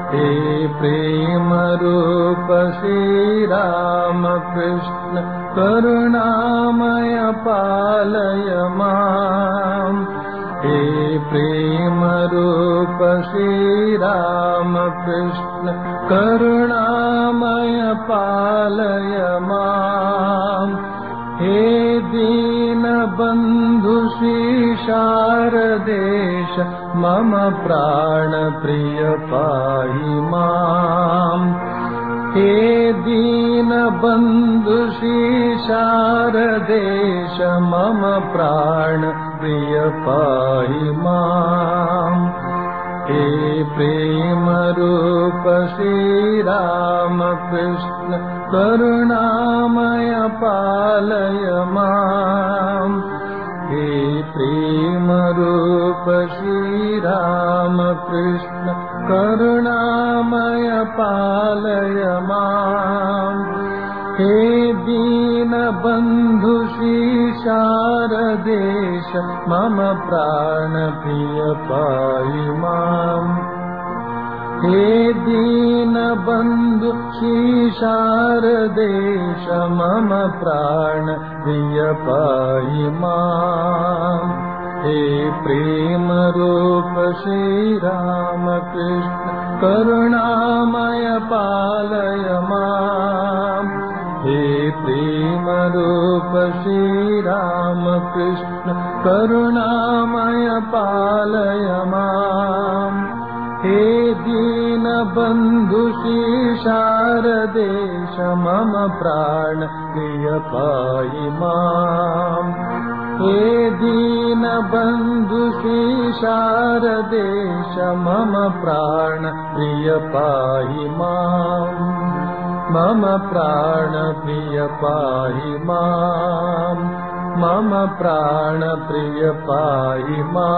हे प्रेम रूप श्रीराम कृष्ण करुणामय पालय माम् हे प्रेम रूप श्रीराम कृष्ण करुणामय पालय माम् हे दीनबन्धु शारदेश मम प्राणप्रिय पाहि माम् हे दीनबन्धु शारदेश मम प्राणप्रिय पाहि माम् हे प्रेमरूप श्रीरामकृष्ण करुणामय पालय माम् हे प्रेमरूप श्रीरामकृष्ण करुणामय पालय माम् हे दीनबन्धु शारदेश मम प्राणप्रिय पाहि माम् हे दीनबन्धु शारदेश मम प्राणप्रिय पाहि माम् हे प्रेमरूप श्रीरामकृष्ण करुणामय पालय माम् हे प्रेमरूप श्रीरामकृष्ण करुणामय पालय माम् हे दीनबन्धु शारदेश मम प्राण प्रिय पाहि माम् हे दीनबन्धु शारदेश मम प्राण प्रिय पाहि माम् मम प्राण प्रिय पाहि माम् मम प्राण प्रिय पाहि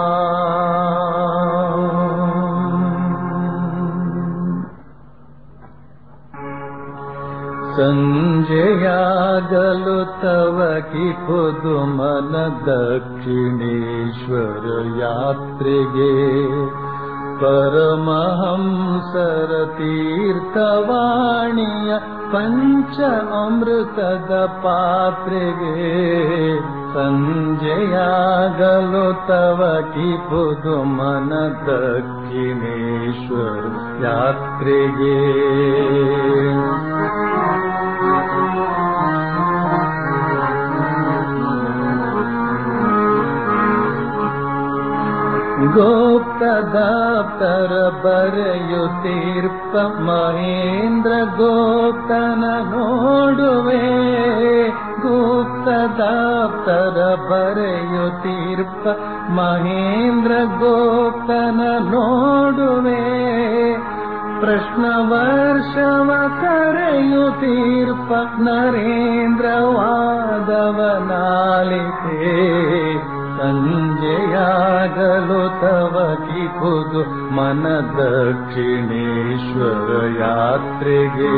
माम् ಸಂಜೆಯಾಗಲು ತವ ಕಿಪುದು ಮನ ದಕ್ಷಿಣೇಶ್ವರ ಯಾತ್ರೆಗೆ ಪರಮಹಂಸರ ತೀರ್ಥವಾಣಿಯ ಪಂಚ ಅಮೃತದ ಪಾತ್ರೆಗೆ ಸಂಜೆಯಾಗಲು ತವ ಕಿಪುದು ಮನ ದಕ್ಷಿಣೇಶ್ವರ ಯಾತ್ರೆಗೆ ಗೋಪ್ತದಾಪ್ತರ ಬರೆಯುತ್ತೀರ್ಪ ಮಹೇಂದ್ರ ಗೋಪ್ತನ ನೋಡುವೆ ಗುಪ್ತದಾಪ್ತರ ಬರೆಯುತ್ತೀರ್ಪ ಮಹೇಂದ್ರ ಗೋಪ್ತನ ನೋಡುವೆ ಪ್ರಶ್ನ ವರ್ಷವ ಕರೆಯುತ್ತೀರ್ಪ ನರೇಂದ್ರ ವಾದವನಾಲಿತೆ ಸಂಜೆಯಾಗಲು ತವ ಕಿಪುದು ಮನ ದಕ್ಷಿಣೇಶ್ವರ ಯಾತ್ರೆಗೆ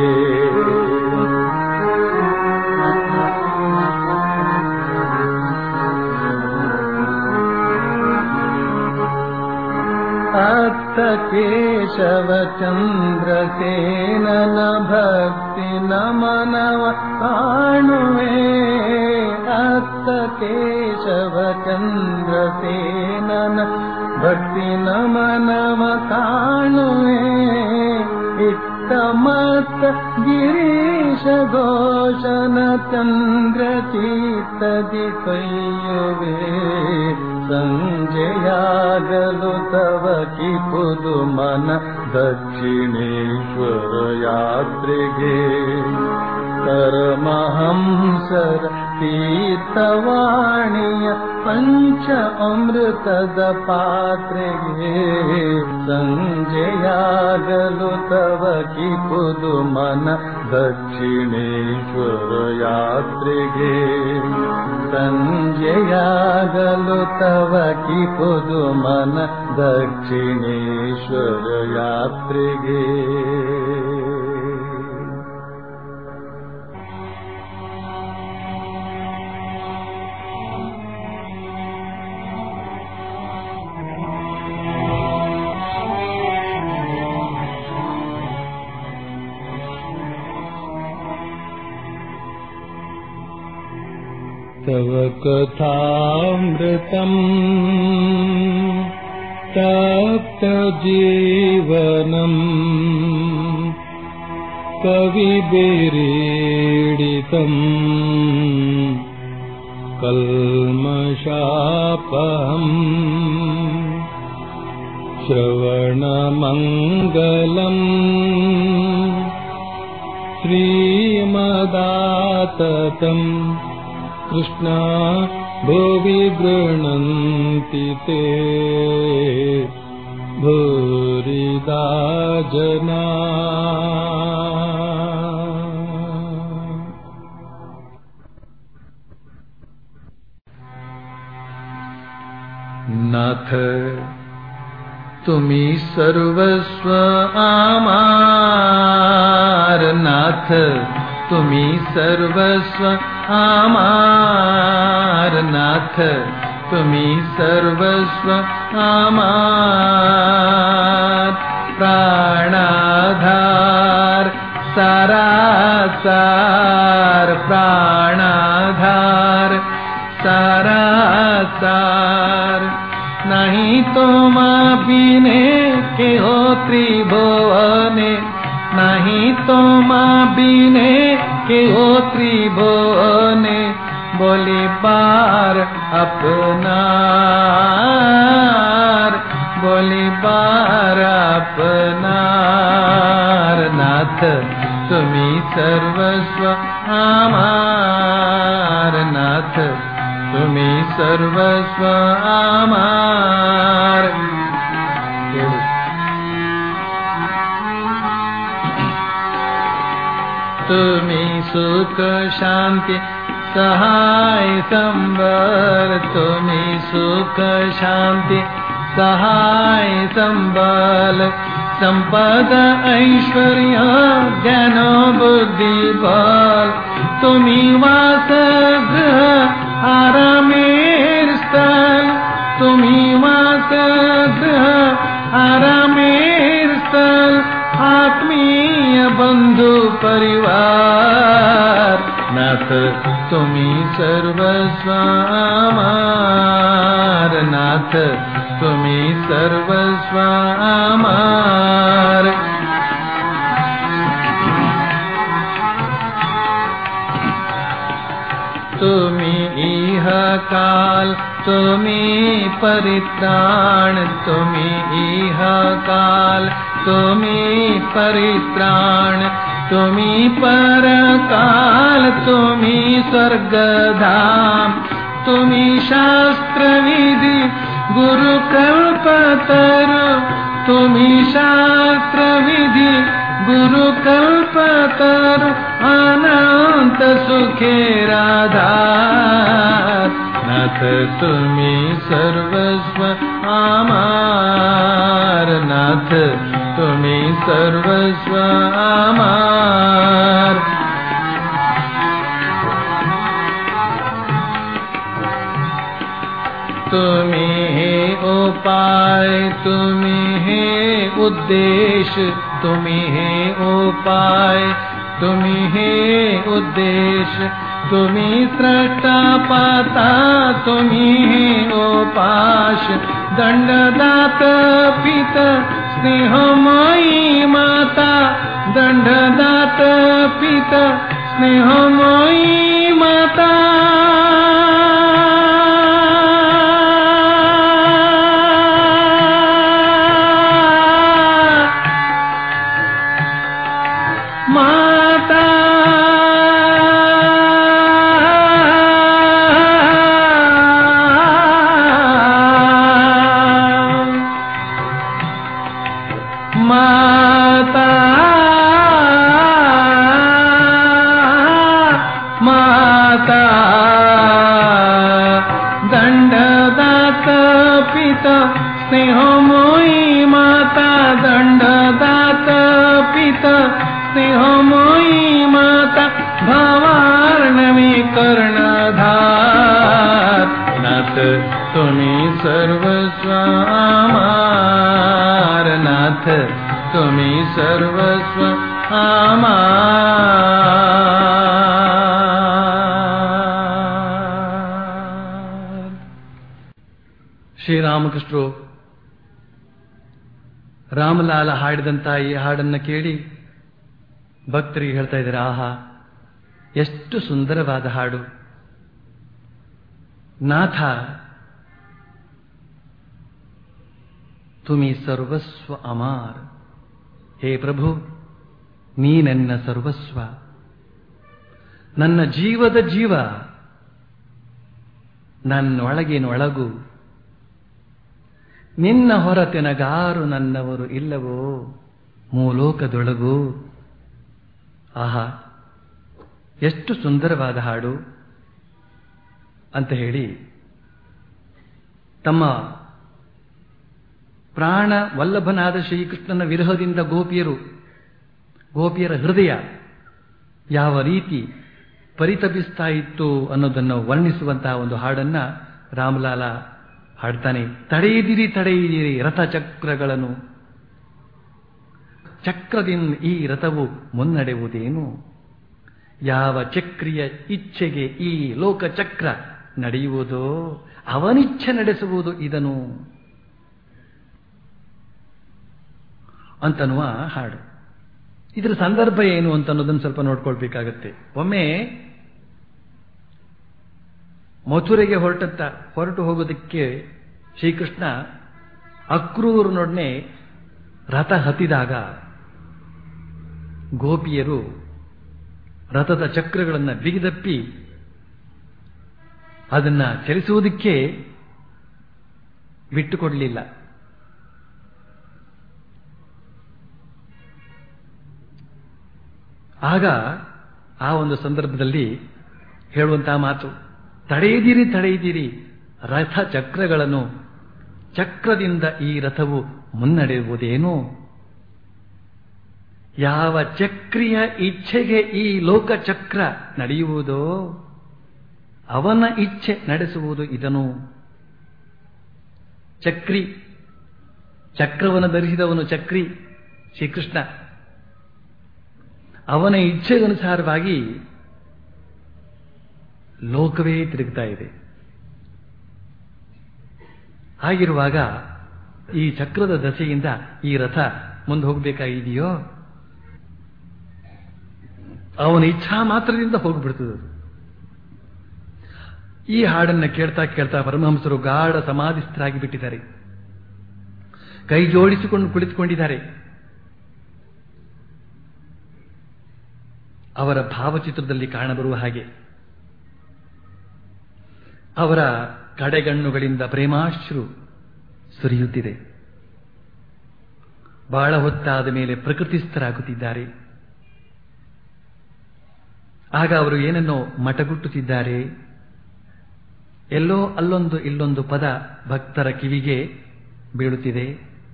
ಅತ್ತ ಕೇಶವ ಚಂದ್ರಸೇನನ ಭಕ್ತಿ ನಮನವ ಕಾಣುವೆ ಅತ್ತ ಕೇಶವ ಚಂದ್ರಸೇನನ ಭಕ್ತಿ ನಮನವ ಕಾಣುವೆ ಇತ್ತ ಮತ್ತ ಗಿರೀಶ ಘೋಷನ ಚಂದ್ರ ಚೀತದಿ ಕೈಯುವೆ ಸಂಜೆಯಾಗಲು ತವ ಕಿಪುದು ಮನ ದಕ್ಷಿಣೇಶ್ವರ ಯಾತ್ರೆಗೆ ಪರಮಹಂಸರ ತೀರ್ಥವಾಣಿಯ ಪಂಚ ಅಮೃತದ ಪಾತ್ರೆಗೆ ಸಂಜೆಯಾಗಲು ತವ ಕಿಪುದು ಮನ ದಕ್ಷಿಣೇಶ್ವರ ಯಾತ್ರೆಗೆ ಸಂಜೆಯಾಗಲು ತವ ಕಿಪುದು ಮನ ದಕ್ಷಿಣೇಶ್ವರ ಯಾತ್ರೆಗೆ तव कथामृतम् तप्तजीवनम् कविभिरीडितम् कल्मषापहम् श्रवणमङ्गलम् श्रीमदाततम् कृष्णा भुवि गृह्णन्ति ते भूरिदा जना नाथ तुम्ही सर्वस्व आमार नाथ तुम्ही सर्वस्व आमार नाथ तुम्ही सर्वस्व आमार प्राणाधार सारासार प्राणाधार सारासार नहीं तो माँ बिने के हो त्रिभुवने नहीं तो माँ बिने के हो त्रिभुवने बोली बार अपनार बोली बार अपनार नाथ तुम्ही सर्वस्व आमार नाथ तुम्ही सर्वस्व आमार तुम्ही सुख शांती सहाय संबर तुम्ही सुख शांती सहाय संबल संपद ऐश्वर्य ज्ञान बुद्धी बल तुम्ही वासगृह आरामेर स्थल तुम्ही वासगृह आरामेर स्थल आत्मीय बंधू परिवार नाथ तुम्ही सर्वस्व आमार नाथ तुम्ही सर्वस्व आमार तुम्ही इह काल तुम्ही परित्राण तुम्ही इह काल तुम्ही परित्राण तुम्ही परकाल तुम्ही स्वर्गधाम तुम्ही शास्त्रविधी गुरुकल्पतरु तुम्ही शास्त्रविधी गुरुकल्पतरु अनंत सुखे राधार नाथ तुम्ही सर्वस्व आमार नाथ तुम्ही सर्वस्व आमार तुम्ही हे उपाय तुम्ही हे उद्देश तुम्ही हे उपाय तुम्ही हे उद्देश तुम्ही स्रष्टा पाता तुम्ही हे उपाश दंडदात पित स्नेहमयी माता दंडदात पित स्नेहमयी माता माता माता माता दंडदात पिता स्नेहमयी माता दंडदात पिता स्नेहमयी माता भवार्णवी कर्णधार नाथ तुम्ही सर्वस्व आमार नाथ तुम्ही सर्वस्व आमार ಶ್ರೀರಾಮಕೃಷ್ಣರು ರಾಮಲಾಲ ಹಾಡಿದಂಥ ಈ ಹಾಡನ್ನು ಕೇಳಿ ಭಕ್ತರಿಗೆ ಹೇಳ್ತಾ ಇದ್ದಾರೆ ಆಹಾ ಎಷ್ಟು ಸುಂದರವಾದ ಹಾಡು ನಾಥ ತುಮಿ ಸರ್ವಸ್ವ ಅಮಾರ್ ಹೇ ಪ್ರಭು ನೀ ನನ್ನ ಸರ್ವಸ್ವ ನನ್ನ ಜೀವದ ಜೀವ ನನ್ನೊಳಗಿನೊಳಗು ನಿನ್ನ ಹೊರತೆನಗಾರು ನನ್ನವರು ಇಲ್ಲವೋ ಮೂಲೋಕದೊಳಗು ಆಹಾ ಎಷ್ಟು ಸುಂದರವಾದ ಹಾಡು ಅಂತ ಹೇಳಿ ತಮ್ಮ ಪ್ರಾಣ ವಲ್ಲಭನಾದ ಶ್ರೀಕೃಷ್ಣನ ವಿರಹದಿಂದ ಗೋಪಿಯರು ಗೋಪಿಯರ ಹೃದಯ ಯಾವ ರೀತಿ ಪರಿತಪಿಸ್ತಾ ಇತ್ತು ಅನ್ನೋದನ್ನು ವರ್ಣಿಸುವಂತಹ ಒಂದು ಹಾಡನ್ನ ರಾಮಲಾಲ ಹಾಡ್ತಾನೆ ತಡೆಯಿದಿರಿ ತಡೆಯಿದಿರಿ ರಥಚಕ್ರಗಳನ್ನು ಚಕ್ರದಿಂದ ಈ ರಥವು ಮುನ್ನಡೆಯುವುದೇನು ಯಾವ ಚಕ್ರಿಯ ಇಚ್ಛೆಗೆ ಈ ಲೋಕಚಕ್ರ ನಡೆಯುವುದೋ ಅವನಿಚ್ಛೆ ನಡೆಸುವುದು ಇದನು ಅಂತನ್ನುವ ಹಾಡು ಇದರ ಸಂದರ್ಭ ಏನು ಅಂತ ಅನ್ನೋದನ್ನು ಸ್ವಲ್ಪ ನೋಡ್ಕೊಳ್ಬೇಕಾಗತ್ತೆ ಒಮ್ಮೆ ಮಥುರೆಗೆ ಹೊರಟತ್ತ ಹೊರಟು ಹೋಗೋದಕ್ಕೆ ಶ್ರೀಕೃಷ್ಣ ಅಕ್ರೂರನೊಡನೆ ರಥ ಹತ್ತಿದಾಗ ಗೋಪಿಯರು ರಥದ ಚಕ್ರಗಳನ್ನು ಬಿಗಿದಪ್ಪಿ ಅದನ್ನ ಚಲಿಸುವುದಕ್ಕೆ ಬಿಟ್ಟುಕೊಡಲಿಲ್ಲ ಆಗ ಆ ಒಂದು ಸಂದರ್ಭದಲ್ಲಿ ಹೇಳುವಂತಹ ಮಾತು ತಡೆಯಿದಿರಿ ತಡೆಯಿದಿರಿ ರಥ ಚಕ್ರಗಳನ್ನು ಚಕ್ರದಿಂದ ಈ ರಥವು ಮುನ್ನಡೆಯುವುದೇನು ಯಾವ ಚಕ್ರಿಯ ಇಚ್ಛೆಗೆ ಈ ಲೋಕಚಕ್ರ ನಡೆಯುವುದೋ ಅವನ ಇಚ್ಛೆ ನಡೆಸುವುದು ಇದನು ಚಕ್ರಿ ಚಕ್ರವನ್ನು ಧರಿಸಿದವನು ಚಕ್ರಿ ಶ್ರೀಕೃಷ್ಣ ಅವನ ಇಚ್ಛೆಗನುಸಾರವಾಗಿ ಲೋಕವೇ ತಿರುಗ್ತಾ ಇದೆ ಹಾಗಿರುವಾಗ ಈ ಚಕ್ರದ ದಶೆಯಿಂದ ಈ ರಥ ಮುಂದೆ ಹೋಗಬೇಕಾಗಿದೆಯೋ ಅವನ ಇಚ್ಛಾ ಮಾತ್ರದಿಂದ ಹೋಗ್ಬಿಡ್ತದೆ ಈ ಹಾಡನ್ನ ಕೇಳ್ತಾ ಕೇಳ್ತಾ ಪರಮಹಂಸರು ಗಾಢ ಸಮಾಧಿಸ್ಥರಾಗಿ ಬಿಟ್ಟಿದ್ದಾರೆ ಕೈ ಜೋಡಿಸಿಕೊಂಡು ಕುಳಿತುಕೊಂಡಿದ್ದಾರೆ ಅವರ ಭಾವಚಿತ್ರದಲ್ಲಿ ಕಾಣಬರುವ ಹಾಗೆ ಅವರ ಕಡೆಗಣ್ಣುಗಳಿಂದ ಪ್ರೇಮಾಶ್ರು ಸುರಿಯುತ್ತಿದೆ ಬಹಳ ಹೊತ್ತಾದ ಮೇಲೆ ಪ್ರಕೃತಿಸ್ಥರಾಗುತ್ತಿದ್ದಾರೆ ಆಗ ಅವರು ಏನನ್ನೋ ಮಟಗುಟ್ಟುತ್ತಿದ್ದಾರೆ ಎಲ್ಲೋ ಅಲ್ಲೊಂದು ಇಲ್ಲೊಂದು ಪದ ಭಕ್ತರ ಕಿವಿಗೆ ಬೀಳುತ್ತಿದೆ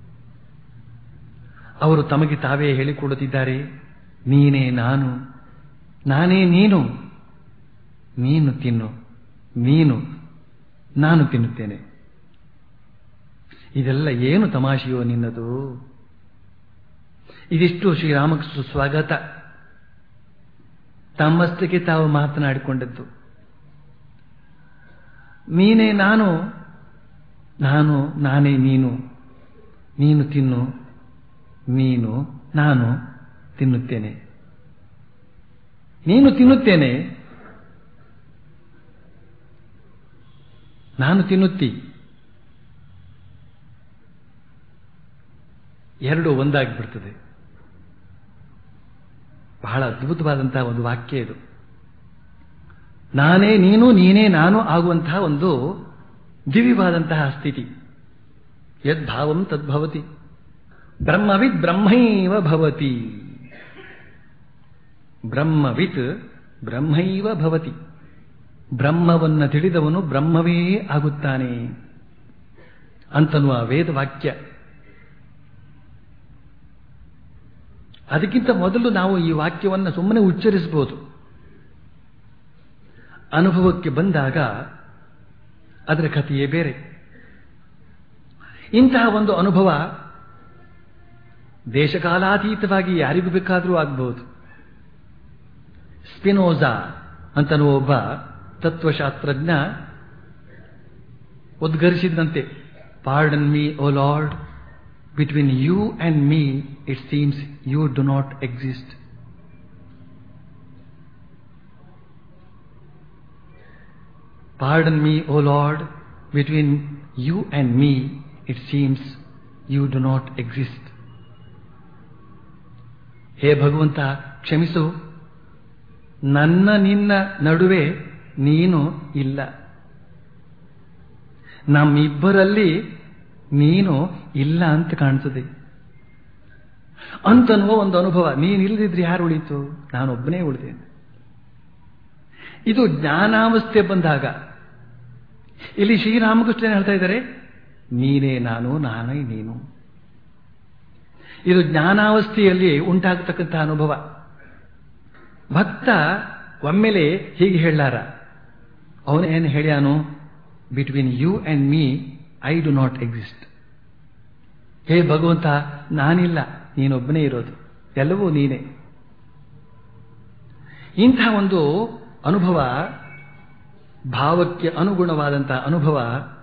ಅವರು ತಮಗೆ ತಾವೇ ಹೇಳಿಕೊಡುತ್ತಿದ್ದಾರೆ ನೀನೇ ನಾನು ನಾನೇ ನೀನು ನೀನು ತಿನ್ನು ನೀನು ನಾನು ತಿನ್ನುತ್ತೇನೆ ಇದೆಲ್ಲ ಏನು ತಮಾಷೆಯೋ ನಿನ್ನದು ಇದಿಷ್ಟು ಶ್ರೀರಾಮಕೃಷ್ಣ ಸ್ವಾಗತ ತಮ್ಮಷ್ಟಕ್ಕೆ ತಾವು ಮಾತನಾಡಿಕೊಂಡದ್ದು ನೀನೇ ನಾನು ನಾನು ನಾನೇ ನೀನು ನೀನು ತಿನ್ನು ನೀನು ನಾನು ತಿನ್ನುತ್ತೇನೆ ನೀನು ತಿನ್ನುತ್ತೇನೆ ನಾನು ತಿನ್ನುತ್ತಿ ಎರಡು ಒಂದಾಗಿಬಿಡ್ತದೆ ಬಹಳ ಅದ್ಭುತವಾದಂತಹ ಒಂದು ವಾಕ್ಯ ಇದು ನಾನೇ ನೀನು ನೀನೇ ನಾನು ಆಗುವಂತಹ ಒಂದು ದಿವ್ಯವಾದಂತಹ ಸ್ಥಿತಿ ಯದ್ಭಾವಂ ತದ್ಭವತಿ ಬ್ರಹ್ಮವಿದ್ ಬ್ರಹ್ಮೈವ ಭವತಿ ಬ್ರಹ್ಮವಿತ್ ಬ್ರಹ್ಮೈವ ಭವತಿ ಬ್ರಹ್ಮವನ್ನ ತಿಳಿದವನು ಬ್ರಹ್ಮವೇ ಆಗುತ್ತಾನೆ ಅಂತನ್ನುವ ವೇದವಾಕ್ಯ ಅದಕ್ಕಿಂತ ಮೊದಲು ನಾವು ಈ ವಾಕ್ಯವನ್ನು ಸುಮ್ಮನೆ ಉಚ್ಚರಿಸಬಹುದು ಅನುಭವಕ್ಕೆ ಬಂದಾಗ ಅದರ ಕಥೆಯೇ ಬೇರೆ ಇಂತಹ ಒಂದು ಅನುಭವ ದೇಶಕಾಲಾತೀತವಾಗಿ ಯಾರಿಗೂ ಬೇಕಾದರೂ ಆಗಬಹುದು ಸ್ಪಿನೋಜಾ ಅಂತನ್ನುವ ಒಬ್ಬ ತತ್ವಶಾಸ್ತ್ರಜ್ಞ ಉದ್ಗರಿಸಿದಂತೆ pardon me O Lord between you and me it seems you do not exist pardon me O Lord between you and me it seems you do not exist ಹೇ ಭಗವಂತ ಕ್ಷಮಿಸು ನನ್ನ ನಿನ್ನ ನಡುವೆ ನೀನು ಇಲ್ಲ ನಮ್ಮಿಬ್ಬರಲ್ಲಿ ನೀನು ಇಲ್ಲ ಅಂತ ಕಾಣಿಸುತ್ತೆ ಅಂತನ್ನುವ ಒಂದು ಅನುಭವ ನೀನಿಲ್ಲದಿದ್ರೆ ಯಾರು ಉಳಿತು ನಾನೊಬ್ಬನೇ ಉಳಿದೆ ಇದು ಜ್ಞಾನಾವಸ್ಥೆ ಬಂದಾಗ ಇಲ್ಲಿ ಶ್ರೀರಾಮಕೃಷ್ಣ ಹೇಳ್ತಾ ಇದ್ದಾರೆ ನೀನೇ ನಾನು ನಾನೇ ನೀನು ಇದು ಜ್ಞಾನಾವಸ್ಥೆಯಲ್ಲಿ ಉಂಟಾಗತಕ್ಕಂಥ ಅನುಭವ ಭಕ್ತ ಒಮ್ಮೆಲೆ ಹೀಗೆ ಹೇಳಾರ ಅವನೇನು ಹೇಳ್ಯಾನು between you and me I do not exist ಹೇ ಭಗವಂತ ನಾನಿಲ್ಲ ನೀನೊಬ್ಬನೇ ಇರೋದು ಎಲ್ಲವೂ ನೀನೇ ಇಂಥ ಒಂದು ಅನುಭವ ಭಾವಕ್ಕೆ ಅನುಗುಣವಾದಂತಹ ಅನುಭವ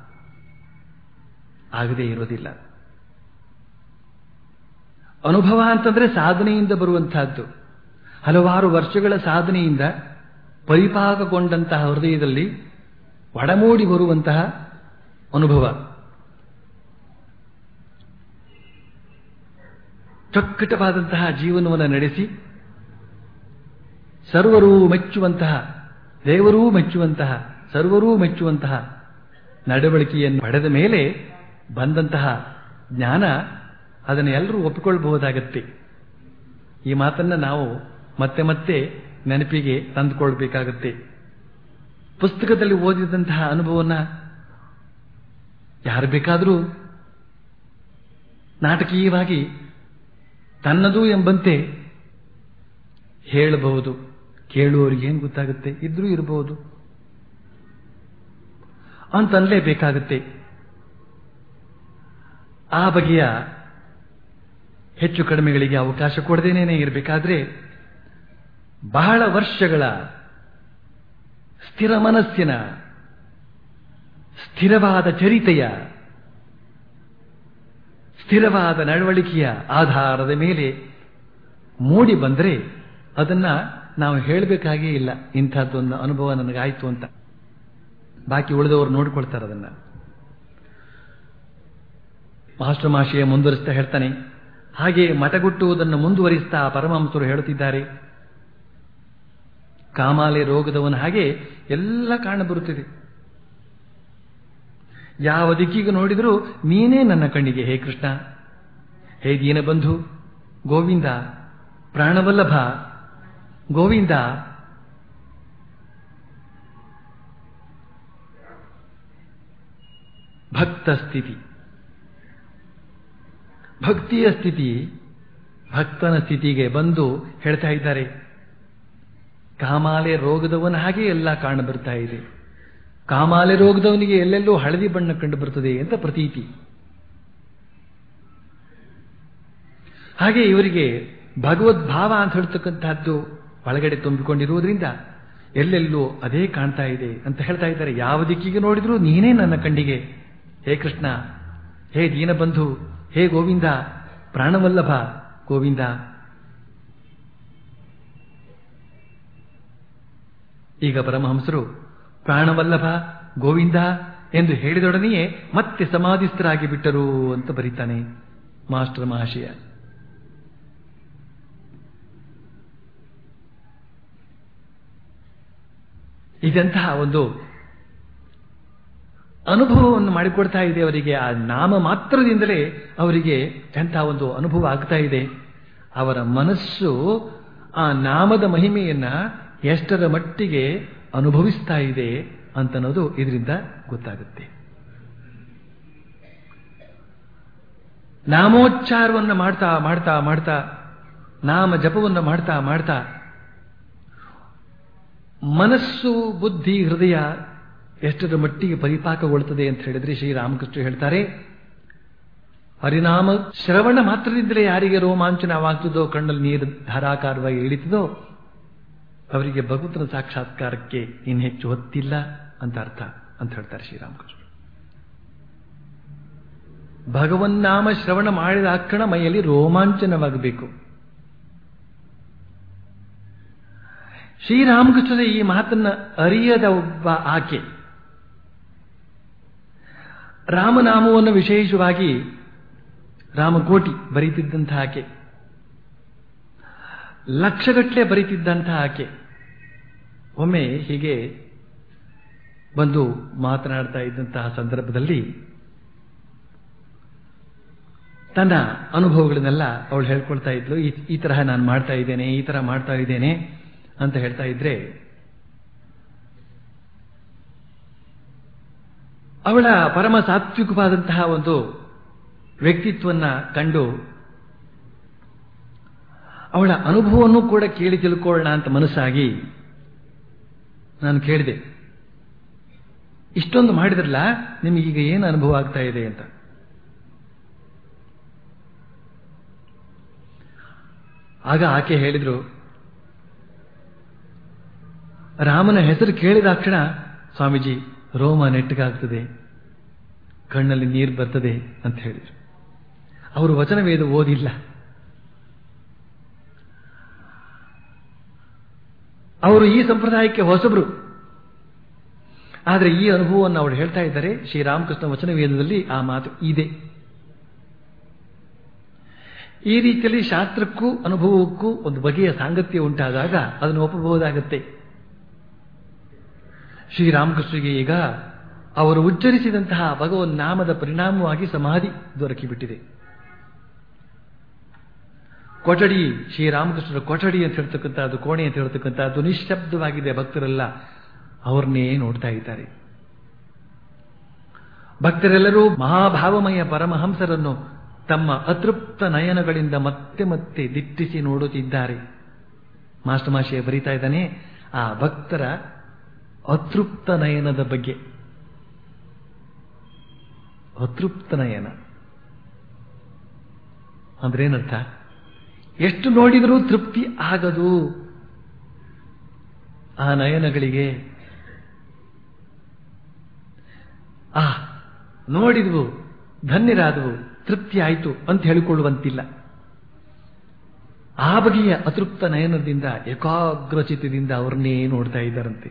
ಆಗದೇ ಇರೋದಿಲ್ಲ ಅನುಭವ ಅಂತಂದ್ರೆ ಸಾಧನೆಯಿಂದ ಬರುವಂತಹದ್ದು ಹಲವಾರು ವರ್ಷಗಳ ಸಾಧನೆಯಿಂದ ಪರಿಪಾಕಗೊಂಡಂತಹ ಹೃದಯದಲ್ಲಿ ಒಡಮೂಡಿ ಬರುವಂತಹ ಅನುಭವ ಚೊಕ್ಕಟವಾದಂತಹ ಜೀವನವನ್ನು ನಡೆಸಿ ಸರ್ವರೂ ಮೆಚ್ಚುವಂತಹ ದೇವರೂ ಮೆಚ್ಚುವಂತಹ ಸರ್ವರೂ ಮೆಚ್ಚುವಂತಹ ನಡವಳಿಕೆಯನ್ನು ಪಡೆದ ಮೇಲೆ ಬಂದಂತಹ ಜ್ಞಾನ ಅದನ್ನು ಎಲ್ಲರೂ ಒಪ್ಪಿಕೊಳ್ಳಬಹುದಾಗತ್ತೆ ಈ ಮಾತನ್ನ ನಾವು ಮತ್ತೆ ಮತ್ತೆ ನೆನಪಿಗೆ ತಂದುಕೊಳ್ಬೇಕಾಗತ್ತೆ ಪುಸ್ತಕದಲ್ಲಿ ಓದಿದಂತಹ ಅನುಭವನ ಯಾರು ಬೇಕಾದರೂ ನಾಟಕೀಯವಾಗಿ ತನ್ನದು ಎಂಬಂತೆ ಹೇಳಬಹುದು ಕೇಳುವವರಿಗೆ ಏನು ಗೊತ್ತಾಗುತ್ತೆ ಇದ್ರೂ ಇರಬಹುದು ಅಂತನ್ಲೇಬೇಕಾಗುತ್ತೆ ಆ ಬಗೆಯ ಹೆಚ್ಚು ಕಡಿಮೆಗಳಿಗೆ ಅವಕಾಶ ಕೊಡದೇನೇನೆ ಇರಬೇಕಾದ್ರೆ ಬಹಳ ವರ್ಷಗಳ ಸ್ಥಿರ ಮನಸ್ಸಿನ ಸ್ಥಿರವಾದ ಚರಿತೆಯ ಸ್ಥಿರವಾದ ನಡವಳಿಕೆಯ ಆಧಾರದ ಮೇಲೆ ಮೂಡಿ ಬಂದರೆ ಅದನ್ನ ನಾವು ಹೇಳಬೇಕಾಗೇ ಇಲ್ಲ ಇಂಥದ್ದೊಂದು ಅನುಭವ ನನಗಾಯ್ತು ಅಂತ ಬಾಕಿ ಉಳಿದವರು ನೋಡ್ಕೊಳ್ತಾರೆ ಅದನ್ನ ಮಾಸ್ಟರ್ ಮಾಶಿಯ ಮುಂದುವರಿಸ್ತಾ ಹೇಳ್ತಾನೆ ಹಾಗೆ ಮಟಗುಟ್ಟುವುದನ್ನು ಮುಂದುವರಿಸ್ತಾ ಪರಮಹಂಸರು ಹೇಳುತ್ತಿದ್ದಾರೆ ಕಾಮಾಲೆ ರೋಗದವನ ಹಾಗೆ ಎಲ್ಲ ಕಾಣಬರುತ್ತಿದೆ ಯಾವ ದಿಕ್ಕಿಗೆ ನೋಡಿದರೂ ನೀನೇ ನನ್ನ ಕಣ್ಣಿಗೆ ಹೇ ಕೃಷ್ಣ ಹೇ ದೀನಬಂಧು ಗೋವಿಂದ ಪ್ರಾಣವಲ್ಲಭ ಗೋವಿಂದ ಭಕ್ತ ಸ್ಥಿತಿ ಭಕ್ತಿಯ ಸ್ಥಿತಿ ಭಕ್ತನ ಸ್ಥಿತಿಗೆ ಬಂದು ಹೇಳ್ತಾ ಇದ್ದಾರೆ ಕಾಮಾಲೆ ರೋಗದವನ ಹಾಗೆ ಎಲ್ಲ ಕಾಣ ಬರ್ತಾ ಇದೆ ಕಾಮಾಲೆ ರೋಗದವನಿಗೆ ಎಲ್ಲೆಲ್ಲೋ ಹಳದಿ ಬಣ್ಣ ಕಂಡು ಬರ್ತದೆ ಅಂತ ಪ್ರತೀತಿ ಹಾಗೆ ಇವರಿಗೆ ಭಗವದ್ಭಾವ ಅಂತ ಹೇಳ್ತಕ್ಕಂತಹದ್ದು ಒಳಗಡೆ ತುಂಬಿಕೊಂಡಿರುವುದರಿಂದ ಎಲ್ಲೆಲ್ಲೂ ಅದೇ ಕಾಣ್ತಾ ಇದೆ ಅಂತ ಹೇಳ್ತಾ ಇದ್ದಾರೆ ಯಾವ ದಿಕ್ಕಿಗೆ ನೋಡಿದ್ರೂ ನೀನೇ ನನ್ನ ಕಣ್ಣಿಗೆ ಹೇ ಕೃಷ್ಣ ಹೇ ದೀನಬಂಧು ಹೇ ಗೋವಿಂದ ಪ್ರಾಣವಲ್ಲಭ ಗೋವಿಂದ ಈಗ ಪರಮಹಂಸರು ಪ್ರಾಣವಲ್ಲಭ ಗೋವಿಂದ ಎಂದು ಹೇಳಿದೊಡನೆಯೇ ಮತ್ತೆ ಸಮಾಧಿಸ್ಥರಾಗಿ ಬಿಟ್ಟರು ಅಂತ ಬರೀತಾನೆ ಮಾಸ್ಟರ್ ಮಹಾಶಯ ಇದಂತಹ ಒಂದು ಅನುಭವವನ್ನು ಮಾಡಿಕೊಡ್ತಾ ಇದೆ ಅವರಿಗೆ ಆ ನಾಮ ಮಾತ್ರದಿಂದಲೇ ಅವರಿಗೆ ಎಂತಹ ಒಂದು ಅನುಭವ ಆಗ್ತಾ ಇದೆ ಅವರ ಮನಸ್ಸು ಆ ನಾಮದ ಮಹಿಮೆಯನ್ನ ಎಷ್ಟರ ಮಟ್ಟಿಗೆ ಅನುಭವಿಸ್ತಾ ಇದೆ ಅಂತನ್ನೋದು ಇದರಿಂದ ಗೊತ್ತಾಗುತ್ತೆ ನಾಮೋಚ್ಚಾರವನ್ನು ಮಾಡ್ತಾ ಮಾಡ್ತಾ ಮಾಡ್ತಾ ನಾಮ ಜಪವನ್ನು ಮಾಡ್ತಾ ಮಾಡ್ತಾ ಮನಸ್ಸು ಬುದ್ಧಿ ಹೃದಯ ಎಷ್ಟರ ಮಟ್ಟಿಗೆ ಪರಿಪಾಕಗೊಳ್ಳುತ್ತದೆ ಅಂತ ಹೇಳಿದ್ರೆ ಶ್ರೀರಾಮಕೃಷ್ಣ ಹೇಳ್ತಾರೆ ಹರಿನಾಮ ಶ್ರವಣ ಮಾತ್ರದಿಂದಲೇ ಯಾರಿಗೆ ರೋಮಾಂಚನವಾಗ್ತದೋ ಕಣ್ಣಲ್ಲಿ ನೀರು ಧಾರಾಕಾರವಾಗಿ ಇಳಿತದೋ ಅವರಿಗೆ ಭಗವಂತನ ಸಾಕ್ಷಾತ್ಕಾರಕ್ಕೆ ಇನ್ನು ಹೆಚ್ಚು ಹೊತ್ತಿಲ್ಲ ಅಂತ ಅರ್ಥ ಅಂತ ಹೇಳ್ತಾರೆ ಶ್ರೀರಾಮಕೃಷ್ಣ ಭಗವನ್ನಾಮ ಶ್ರವಣ ಮಾಡಿದ ಅಕ್ಷಣ ಮೈಯಲ್ಲಿ ರೋಮಾಂಚನವಾಗಬೇಕು ಶ್ರೀರಾಮಕೃಷ್ಣದ ಈ ಮಾತನ್ನ ಅರಿಯದ ಒಬ್ಬ ಆಕೆ ರಾಮನಾಮವನ್ನು ವಿಶೇಷವಾಗಿ ರಾಮಕೋಟಿ ಬರೀತಿದ್ದಂತಹ ಆಕೆ ಲಕ್ಷಗಟ್ಟಲೆ ಬರೀತಿದ್ದಂತಹ ಆಕೆ ಒಮ್ಮೆ ಹೀಗೆ ಬಂದು ಮಾತನಾಡ್ತಾ ಇದ್ದಂತಹ ಸಂದರ್ಭದಲ್ಲಿ ತನ್ನ ಅನುಭವಗಳನ್ನೆಲ್ಲ ಅವಳು ಹೇಳ್ಕೊಳ್ತಾ ಇದ್ಲು ಈ ಈ ತರಹ ನಾನು ಮಾಡ್ತಾ ಇದ್ದೇನೆ ಈ ತರ ಮಾಡ್ತಾ ಇದ್ದೇನೆ ಅಂತ ಹೇಳ್ತಾ ಇದ್ರೆ ಅವಳ ಪರಮ ಸಾತ್ವಿಕವಾದಂತಹ ಒಂದು ವ್ಯಕ್ತಿತ್ವನ್ನ ಕಂಡು ಅವಳ ಅನುಭವವನ್ನು ಕೂಡ ಕೇಳಿ ತಿಳ್ಕೊಳ್ಳೋಣ ಅಂತ ಮನಸ್ಸಾಗಿ ನಾನು ಕೇಳಿದೆ ಇಷ್ಟೊಂದು ಮಾಡಿದ್ರಲ್ಲ ನಿಮಗೀಗ ಏನು ಅನುಭವ ಆಗ್ತಾ ಇದೆ ಅಂತ ಆಗ ಆಕೆ ಹೇಳಿದ್ರು ರಾಮನ ಹೆಸರು ಕೇಳಿದಾಕ್ಷಣ ಸ್ವಾಮೀಜಿ ರೋಮ ನೆಟ್ಟಗಾಗ್ತದೆ ಕಣ್ಣಲ್ಲಿ ನೀರು ಬರ್ತದೆ ಅಂತ ಹೇಳಿದ್ರು ಅವರು ವಚನವೇದ ಓದಿಲ್ಲ ಅವರು ಈ ಸಂಪ್ರದಾಯಕ್ಕೆ ಹೊಸಬ್ರು ಆದರೆ ಈ ಅನುಭವವನ್ನು ಅವರು ಹೇಳ್ತಾ ಇದ್ದಾರೆ ಶ್ರೀರಾಮಕೃಷ್ಣ ವಚನ ವೇದದಲ್ಲಿ ಆ ಮಾತು ಇದೆ ಈ ರೀತಿಯಲ್ಲಿ ಶಾಸ್ತ್ರಕ್ಕೂ ಅನುಭವಕ್ಕೂ ಒಂದು ಬಗೆಯ ಸಾಂಗತ್ಯ ಉಂಟಾದಾಗ ಅದನ್ನು ಒಪ್ಪಬಹುದಾಗತ್ತೆ ಶ್ರೀರಾಮಕೃಷ್ಣರಿಗೆ ಈಗ ಅವರು ಉಚ್ಚರಿಸಿದಂತಹ ಭಗವನ್ ನಾಮದ ಪರಿಣಾಮವಾಗಿ ಸಮಾಧಿ ದೊರಕಿಬಿಟ್ಟಿದೆ ಕೊಠಡಿ ಶ್ರೀರಾಮಕೃಷ್ಣರ ಕೊಠಡಿ ಅಂತ ಹೇಳ್ತಕ್ಕಂಥದ್ದು ಕೋಣೆ ಅಂತ ಹೇಳ್ತಕ್ಕಂಥದ್ದು ನಿಶ್ಶಬ್ದವಾಗಿದೆ ಭಕ್ತರೆಲ್ಲ ಅವ್ರನ್ನೇ ನೋಡ್ತಾ ಇದ್ದಾರೆ ಭಕ್ತರೆಲ್ಲರೂ ಮಹಾಭಾವಮಯ ಪರಮಹಂಸರನ್ನು ತಮ್ಮ ಅತೃಪ್ತ ನಯನಗಳಿಂದ ಮತ್ತೆ ಮತ್ತೆ ದಿಟ್ಟಿಸಿ ನೋಡುತ್ತಿದ್ದಾರೆ ಮಾಸ್ಟರ್ ಮಾಶಿಯ ಬರೀತಾ ಇದ್ದಾನೆ ಆ ಭಕ್ತರ ಅತೃಪ್ತ ನಯನದ ಬಗ್ಗೆ ಅತೃಪ್ತ ನಯನ ಅಂದ್ರೇನರ್ಥ ಎಷ್ಟು ನೋಡಿದರೂ ತೃಪ್ತಿ ಆಗದು ಆ ನಯನಗಳಿಗೆ ಆ ನೋಡಿದ್ವು ಧನ್ಯರಾದವು ತೃಪ್ತಿ ಆಯಿತು ಅಂತ ಹೇಳಿಕೊಳ್ಳುವಂತಿಲ್ಲ ಆ ಬಗೆಯ ಅತೃಪ್ತ ನಯನದಿಂದ ಏಕಾಗ್ರಚಿತ್ತದಿಂದ ಅವ್ರನ್ನೇ ನೋಡ್ತಾ ಇದ್ದಾರಂತೆ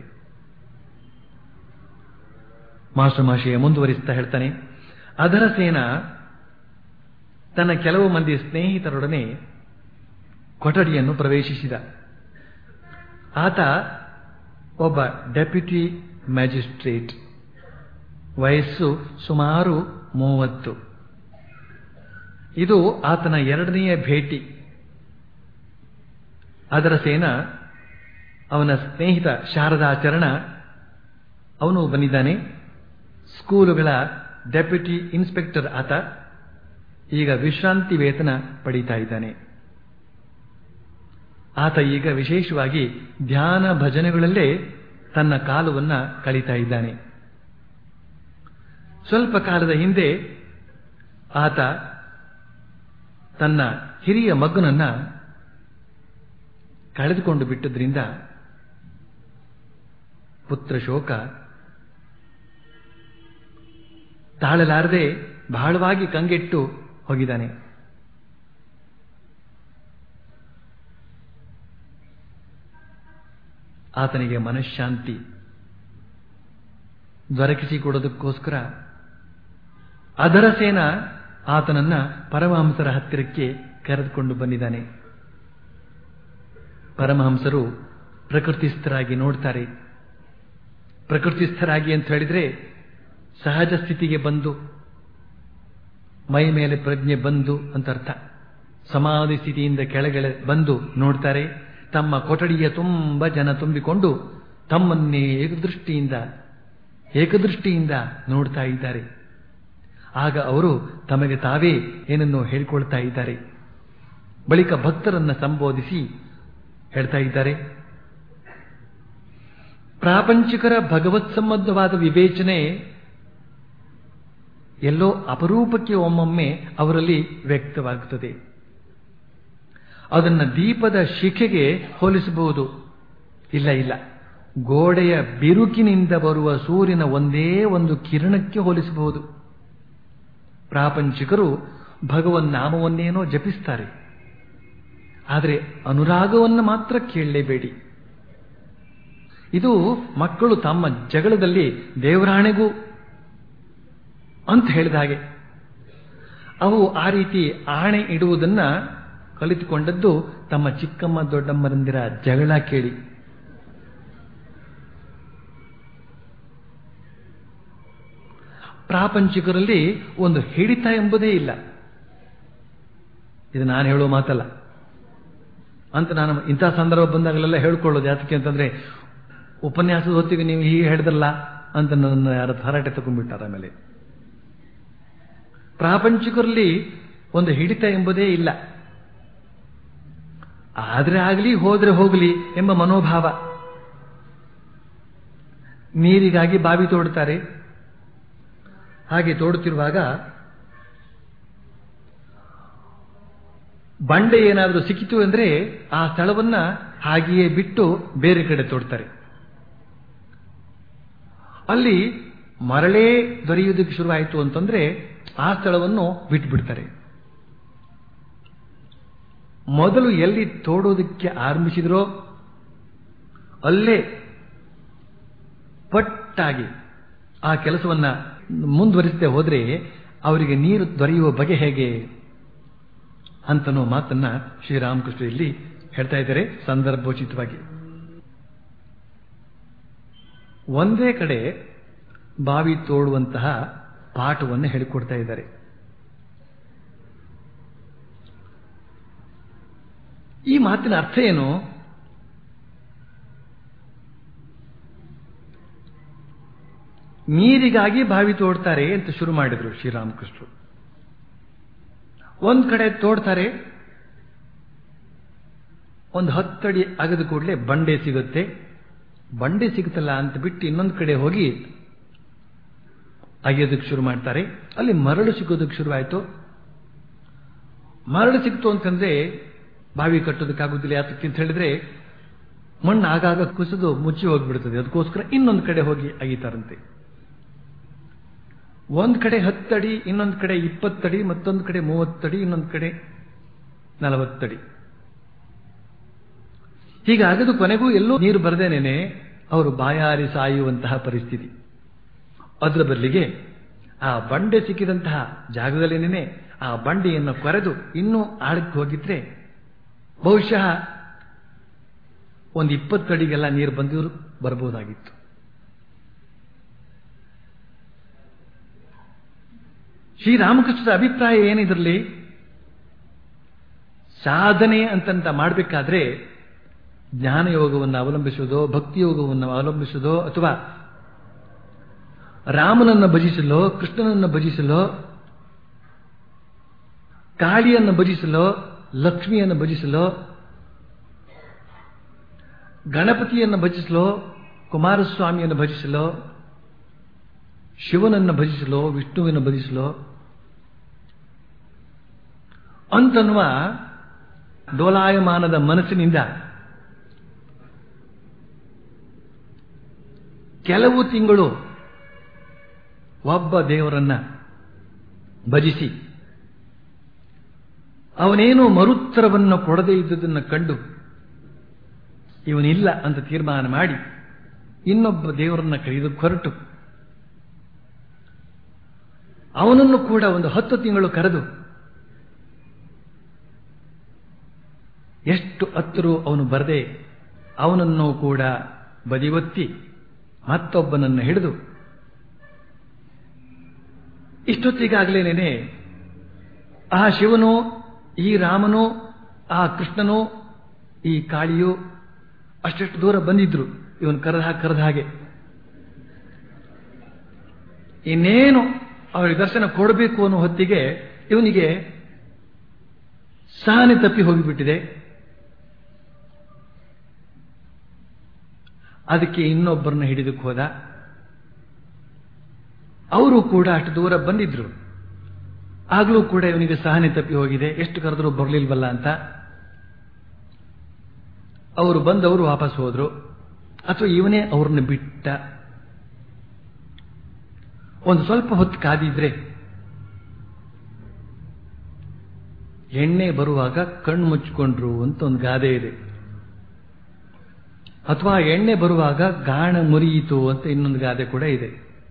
ಮಾಸ್ಟರ್ ಮಾಶಿಯ ಮುಂದುವರಿಸ್ತಾ ಹೇಳ್ತಾನೆ ಅದರ ಸೇನ ತನ್ನ ಕೆಲವು ಮಂದಿ ಸ್ನೇಹಿತರೊಡನೆ ಕೊಠಡಿಯನ್ನು ಪ್ರವೇಶಿಸಿದ ಆತ ಒಬ್ಬ ಡೆಪ್ಯೂಟಿ ಮ್ಯಾಜಿಸ್ಟ್ರೇಟ್ ವಯಸ್ಸು ಸುಮಾರು ಮೂವತ್ತು ಇದು ಆತನ ಎರಡನೆಯ ಭೇಟಿ ಅದರ ಸೇನ ಅವನ ಸ್ನೇಹಿತ ಶಾರದಾಚರಣ ಅವನು ಬಂದಿದ್ದಾನೆ ಸ್ಕೂಲುಗಳ ಡೆಪ್ಯೂಟಿ ಇನ್ಸ್ಪೆಕ್ಟರ್ ಆತ ಈಗ ವಿಶ್ರಾಂತಿ ವೇತನ ಪಡೀತಾ ಇದ್ದಾನೆ ಆತ ಈಗ ವಿಶೇಷವಾಗಿ ಧ್ಯಾನ ಭಜನೆಗಳಲ್ಲೇ ತನ್ನ ಕಾಲವನ್ನ ಕಳೀತಾ ಇದ್ದಾನೆ ಸ್ವಲ್ಪ ಕಾಲದ ಹಿಂದೆ ಆತ ತನ್ನ ಹಿರಿಯ ಮಗನನ್ನ ಕಳೆದುಕೊಂಡು ಬಿಟ್ಟದ್ರಿಂದ ಪುತ್ರ ಶೋಕ ತಾಳಲಾರದೆ ಬಹಳವಾಗಿ ಕಂಗೆಟ್ಟು ಹೋಗಿದ್ದಾನೆ ಆತನಿಗೆ ಮನಃಶಾಂತಿ ದೊರಕಿಸಿಕೊಡೋದಕ್ಕೋಸ್ಕರ ಅದರ ಸೇನ ಆತನನ್ನ ಪರಮಹಂಸರ ಹತ್ತಿರಕ್ಕೆ ಕರೆದುಕೊಂಡು ಬಂದಿದ್ದಾನೆ ಪರಮಹಂಸರು ಪ್ರಕೃತಿಸ್ಥರಾಗಿ ನೋಡ್ತಾರೆ ಪ್ರಕೃತಿಸ್ಥರಾಗಿ ಅಂತ ಹೇಳಿದ್ರೆ ಸಹಜ ಸ್ಥಿತಿಗೆ ಬಂದು ಮೈ ಮೇಲೆ ಪ್ರಜ್ಞೆ ಬಂದು ಅಂತ ಅರ್ಥ ಸಮಾಧಿ ಸ್ಥಿತಿಯಿಂದ ಕೆಳಗಡೆ ಬಂದು ನೋಡ್ತಾರೆ ತಮ್ಮ ಕೊಠಡಿಯ ತುಂಬ ಜನ ತುಂಬಿಕೊಂಡು ತಮ್ಮನ್ನೇ ಏಕದೃಷ್ಟಿಯಿಂದ ಏಕದೃಷ್ಟಿಯಿಂದ ನೋಡ್ತಾ ಇದ್ದಾರೆ ಆಗ ಅವರು ತಮಗೆ ತಾವೇ ಏನನ್ನೋ ಹೇಳ್ಕೊಳ್ತಾ ಇದ್ದಾರೆ ಬಳಿಕ ಭಕ್ತರನ್ನ ಸಂಬೋಧಿಸಿ ಹೇಳ್ತಾ ಇದ್ದಾರೆ ಪ್ರಾಪಂಚಿಕರ ಭಗವತ್ ಸಂಬಂಧವಾದ ವಿವೇಚನೆ ಎಲ್ಲೋ ಅಪರೂಪಕ್ಕೆ ಒಮ್ಮೊಮ್ಮೆ ಅವರಲ್ಲಿ ವ್ಯಕ್ತವಾಗುತ್ತದೆ ಅದನ್ನು ದೀಪದ ಶಿಖೆಗೆ ಹೋಲಿಸಬಹುದು ಇಲ್ಲ ಇಲ್ಲ ಗೋಡೆಯ ಬಿರುಕಿನಿಂದ ಬರುವ ಸೂರ್ಯನ ಒಂದೇ ಒಂದು ಕಿರಣಕ್ಕೆ ಹೋಲಿಸಬಹುದು ಪ್ರಾಪಂಚಿಕರು ಭಗವನ್ ನಾಮವನ್ನೇನೋ ಜಪಿಸ್ತಾರೆ ಆದರೆ ಅನುರಾಗವನ್ನು ಮಾತ್ರ ಕೇಳಲೇಬೇಡಿ ಇದು ಮಕ್ಕಳು ತಮ್ಮ ಜಗಳದಲ್ಲಿ ದೇವರಾಣೆಗೂ ಅಂತ ಹೇಳಿದ ಹಾಗೆ ಅವು ಆ ರೀತಿ ಆಣೆ ಇಡುವುದನ್ನ ಕಲಿತುಕೊಂಡದ್ದು ತಮ್ಮ ಚಿಕ್ಕಮ್ಮ ದೊಡ್ಡಮ್ಮರಂದಿರ ಜಗಳ ಕೇಳಿ ಪ್ರಾಪಂಚಿಕರಲ್ಲಿ ಒಂದು ಹಿಡಿತ ಎಂಬುದೇ ಇಲ್ಲ ಇದು ನಾನು ಹೇಳುವ ಮಾತಲ್ಲ ಅಂತ ನಾನು ಇಂಥ ಸಂದರ್ಭ ಬಂದಾಗಲೆಲ್ಲ ಹೇಳ್ಕೊಳ್ಳೋದು ಯಾತಕ್ಕೆ ಅಂತಂದ್ರೆ ಉಪನ್ಯಾಸದ ಹೊತ್ತಿಗೆ ನೀವು ಹೀಗೆ ಹೇಳಿದ್ರಲ್ಲ ಅಂತ ನನ್ನ ಯಾರ ಹರಾಟೆ ತಗೊಂಡ್ಬಿಟ್ಟಾರ ಆಮೇಲೆ ಪ್ರಾಪಂಚಿಕರಲ್ಲಿ ಒಂದು ಹಿಡಿತ ಎಂಬುದೇ ಇಲ್ಲ ಆದ್ರೆ ಆಗಲಿ ಹೋದ್ರೆ ಹೋಗಲಿ ಎಂಬ ಮನೋಭಾವ ನೀರಿಗಾಗಿ ಬಾವಿ ತೋಡುತ್ತಾರೆ ಹಾಗೆ ತೋಡುತ್ತಿರುವಾಗ ಬಂಡೆ ಏನಾದರೂ ಸಿಕ್ಕಿತು ಅಂದ್ರೆ ಆ ಸ್ಥಳವನ್ನ ಹಾಗೆಯೇ ಬಿಟ್ಟು ಬೇರೆ ಕಡೆ ತೋಡ್ತಾರೆ ಅಲ್ಲಿ ಮರಳೇ ದೊರೆಯುವುದಕ್ಕೆ ಶುರುವಾಯಿತು ಅಂತಂದ್ರೆ ಆ ಸ್ಥಳವನ್ನು ಬಿಟ್ಬಿಡ್ತಾರೆ ಮೊದಲು ಎಲ್ಲಿ ತೋಡೋದಕ್ಕೆ ಆರಂಭಿಸಿದ್ರೋ ಅಲ್ಲೇ ಪಟ್ಟಾಗಿ ಆ ಕೆಲಸವನ್ನ ಮುಂದುವರಿಸದೆ ಹೋದ್ರೆ ಅವರಿಗೆ ನೀರು ದೊರೆಯುವ ಬಗೆ ಹೇಗೆ ಅಂತನೋ ಮಾತನ್ನ ಶ್ರೀರಾಮಕೃಷ್ಣ ಇಲ್ಲಿ ಹೇಳ್ತಾ ಇದ್ದಾರೆ ಸಂದರ್ಭೋಚಿತವಾಗಿ ಒಂದೇ ಕಡೆ ಬಾವಿ ತೋಡುವಂತಹ ಪಾಠವನ್ನು ಹೇಳಿಕೊಡ್ತಾ ಇದ್ದಾರೆ ಈ ಮಾತಿನ ಅರ್ಥ ಏನು ನೀರಿಗಾಗಿ ಬಾವಿ ತೋಡ್ತಾರೆ ಅಂತ ಶುರು ಮಾಡಿದ್ರು ಶ್ರೀರಾಮಕೃಷ್ಣರು ಒಂದ್ ಕಡೆ ತೋಡ್ತಾರೆ ಒಂದು ಹತ್ತಡಿ ಅಗದ ಕೂಡಲೇ ಬಂಡೆ ಸಿಗುತ್ತೆ ಬಂಡೆ ಸಿಗುತ್ತಲ್ಲ ಅಂತ ಬಿಟ್ಟು ಇನ್ನೊಂದು ಕಡೆ ಹೋಗಿ ಅಗೆಯೋದಕ್ಕೆ ಶುರು ಮಾಡ್ತಾರೆ ಅಲ್ಲಿ ಮರಳು ಸಿಗೋದಕ್ಕೆ ಶುರುವಾಯಿತು ಮರಳು ಸಿಕ್ತು ಅಂತಂದ್ರೆ ಬಾವಿ ಕಟ್ಟೋದಕ್ಕಾಗುದಿಲ್ಲ ಯಾತಕ್ಕೆ ಅಂತ ಹೇಳಿದ್ರೆ ಮಣ್ಣು ಆಗಾಗ ಕುಸಿದು ಮುಚ್ಚಿ ಹೋಗ್ಬಿಡ್ತದೆ ಅದಕ್ಕೋಸ್ಕರ ಇನ್ನೊಂದು ಕಡೆ ಹೋಗಿ ಅಗಿತಾರಂತೆ ಒಂದ್ ಕಡೆ ಹತ್ತಡಿ ಇನ್ನೊಂದು ಕಡೆ ಇಪ್ಪತ್ತಡಿ ಮತ್ತೊಂದು ಕಡೆ ಮೂವತ್ತಡಿ ಇನ್ನೊಂದು ಕಡೆ ನಲವತ್ತಡಿ ಹೀಗಾಗದು ಕೊನೆಗೂ ಎಲ್ಲೂ ನೀರು ಬರದೇನೆ ಅವರು ಬಾಯಾರಿ ಸಾಯುವಂತಹ ಪರಿಸ್ಥಿತಿ ಅದರ ಬದಲಿಗೆ ಆ ಬಂಡೆ ಸಿಕ್ಕಿದಂತಹ ಜಾಗದಲ್ಲೇನೆ ಆ ಬಂಡೆಯನ್ನು ಕೊರೆದು ಇನ್ನೂ ಆಳಕ್ಕೆ ಹೋಗಿದ್ರೆ ಬಹುಶಃ ಒಂದು ಇಪ್ಪತ್ತಡಿಗೆಲ್ಲ ನೀರು ಬಂದಿರು ಬರಬಹುದಾಗಿತ್ತು ಶ್ರೀರಾಮಕೃಷ್ಣರ ಅಭಿಪ್ರಾಯ ಏನಿದ್ರಲ್ಲಿ ಸಾಧನೆ ಅಂತಂತ ಮಾಡಬೇಕಾದ್ರೆ ಜ್ಞಾನಯೋಗವನ್ನು ಅವಲಂಬಿಸುವುದೋ ಭಕ್ತಿಯೋಗವನ್ನು ಅವಲಂಬಿಸುವುದೋ ಅಥವಾ ರಾಮನನ್ನು ಭಜಿಸಲೋ ಕೃಷ್ಣನನ್ನು ಭಜಿಸಲೋ ಕಾಳಿಯನ್ನು ಭಜಿಸಲೋ ಲಕ್ಷ್ಮಿಯನ್ನು ಭಜಿಸಲೋ ಗಣಪತಿಯನ್ನು ಭಜಿಸಲೋ ಕುಮಾರಸ್ವಾಮಿಯನ್ನು ಭಜಿಸಲೋ ಶಿವನನ್ನು ಭಜಿಸಲೋ ವಿಷ್ಣುವಿನ ಭಜಿಸಲೋ ಅಂತನ್ನುವ ಡೋಲಾಯಮಾನದ ಮನಸ್ಸಿನಿಂದ ಕೆಲವು ತಿಂಗಳು ಒಬ್ಬ ದೇವರನ್ನ ಭಜಿಸಿ ಅವನೇನು ಮರುತ್ತರವನ್ನು ಕೊಡದೇ ಇದ್ದುದನ್ನು ಕಂಡು ಇವನಿಲ್ಲ ಅಂತ ತೀರ್ಮಾನ ಮಾಡಿ ಇನ್ನೊಬ್ಬ ದೇವರನ್ನ ಕರೆದು ಹೊರಟು ಅವನನ್ನು ಕೂಡ ಒಂದು ಹತ್ತು ತಿಂಗಳು ಕರೆದು ಎಷ್ಟು ಹತ್ತರೂ ಅವನು ಬರದೆ ಅವನನ್ನು ಕೂಡ ಬದಿವತ್ತಿ ಮತ್ತೊಬ್ಬನನ್ನು ಹಿಡಿದು ಇಷ್ಟೊತ್ತಿಗಾಗಲೇನೆ ಆ ಶಿವನು ಈ ರಾಮನು ಆ ಕೃಷ್ಣನು ಈ ಕಾಳಿಯು ಅಷ್ಟೆಷ್ಟು ದೂರ ಬಂದಿದ್ರು ಇವನು ಕರೆದ ಹಾಗೆ ಕರೆದ ಹಾಗೆ ಇನ್ನೇನು ಅವರಿಗೆ ದರ್ಶನ ಕೊಡಬೇಕು ಅನ್ನೋ ಹೊತ್ತಿಗೆ ಇವನಿಗೆ ಸಹನೆ ತಪ್ಪಿ ಹೋಗಿಬಿಟ್ಟಿದೆ ಅದಕ್ಕೆ ಇನ್ನೊಬ್ಬರನ್ನ ಹಿಡಿದಕ್ಕೆ ಹೋದ ಅವರು ಕೂಡ ಅಷ್ಟು ದೂರ ಬಂದಿದ್ರು ಆಗ್ಲೂ ಕೂಡ ಇವನಿಗೆ ಸಹನೆ ತಪ್ಪಿ ಹೋಗಿದೆ ಎಷ್ಟು ಕರೆದ್ರೂ ಬರಲಿಲ್ವಲ್ಲ ಅಂತ ಅವರು ಬಂದವರು ವಾಪಸ್ ಹೋದ್ರು ಅಥವಾ ಇವನೇ ಅವ್ರನ್ನ ಬಿಟ್ಟ ಒಂದು ಸ್ವಲ್ಪ ಹೊತ್ತು ಕಾದಿದ್ರೆ ಎಣ್ಣೆ ಬರುವಾಗ ಕಣ್ಣು ಮುಚ್ಕೊಂಡ್ರು ಅಂತ ಒಂದು ಗಾದೆ ಇದೆ ಅಥವಾ ಎಣ್ಣೆ ಬರುವಾಗ ಗಾಣ ಮುರಿಯಿತು ಅಂತ ಇನ್ನೊಂದು ಗಾದೆ ಕೂಡ ಇದೆ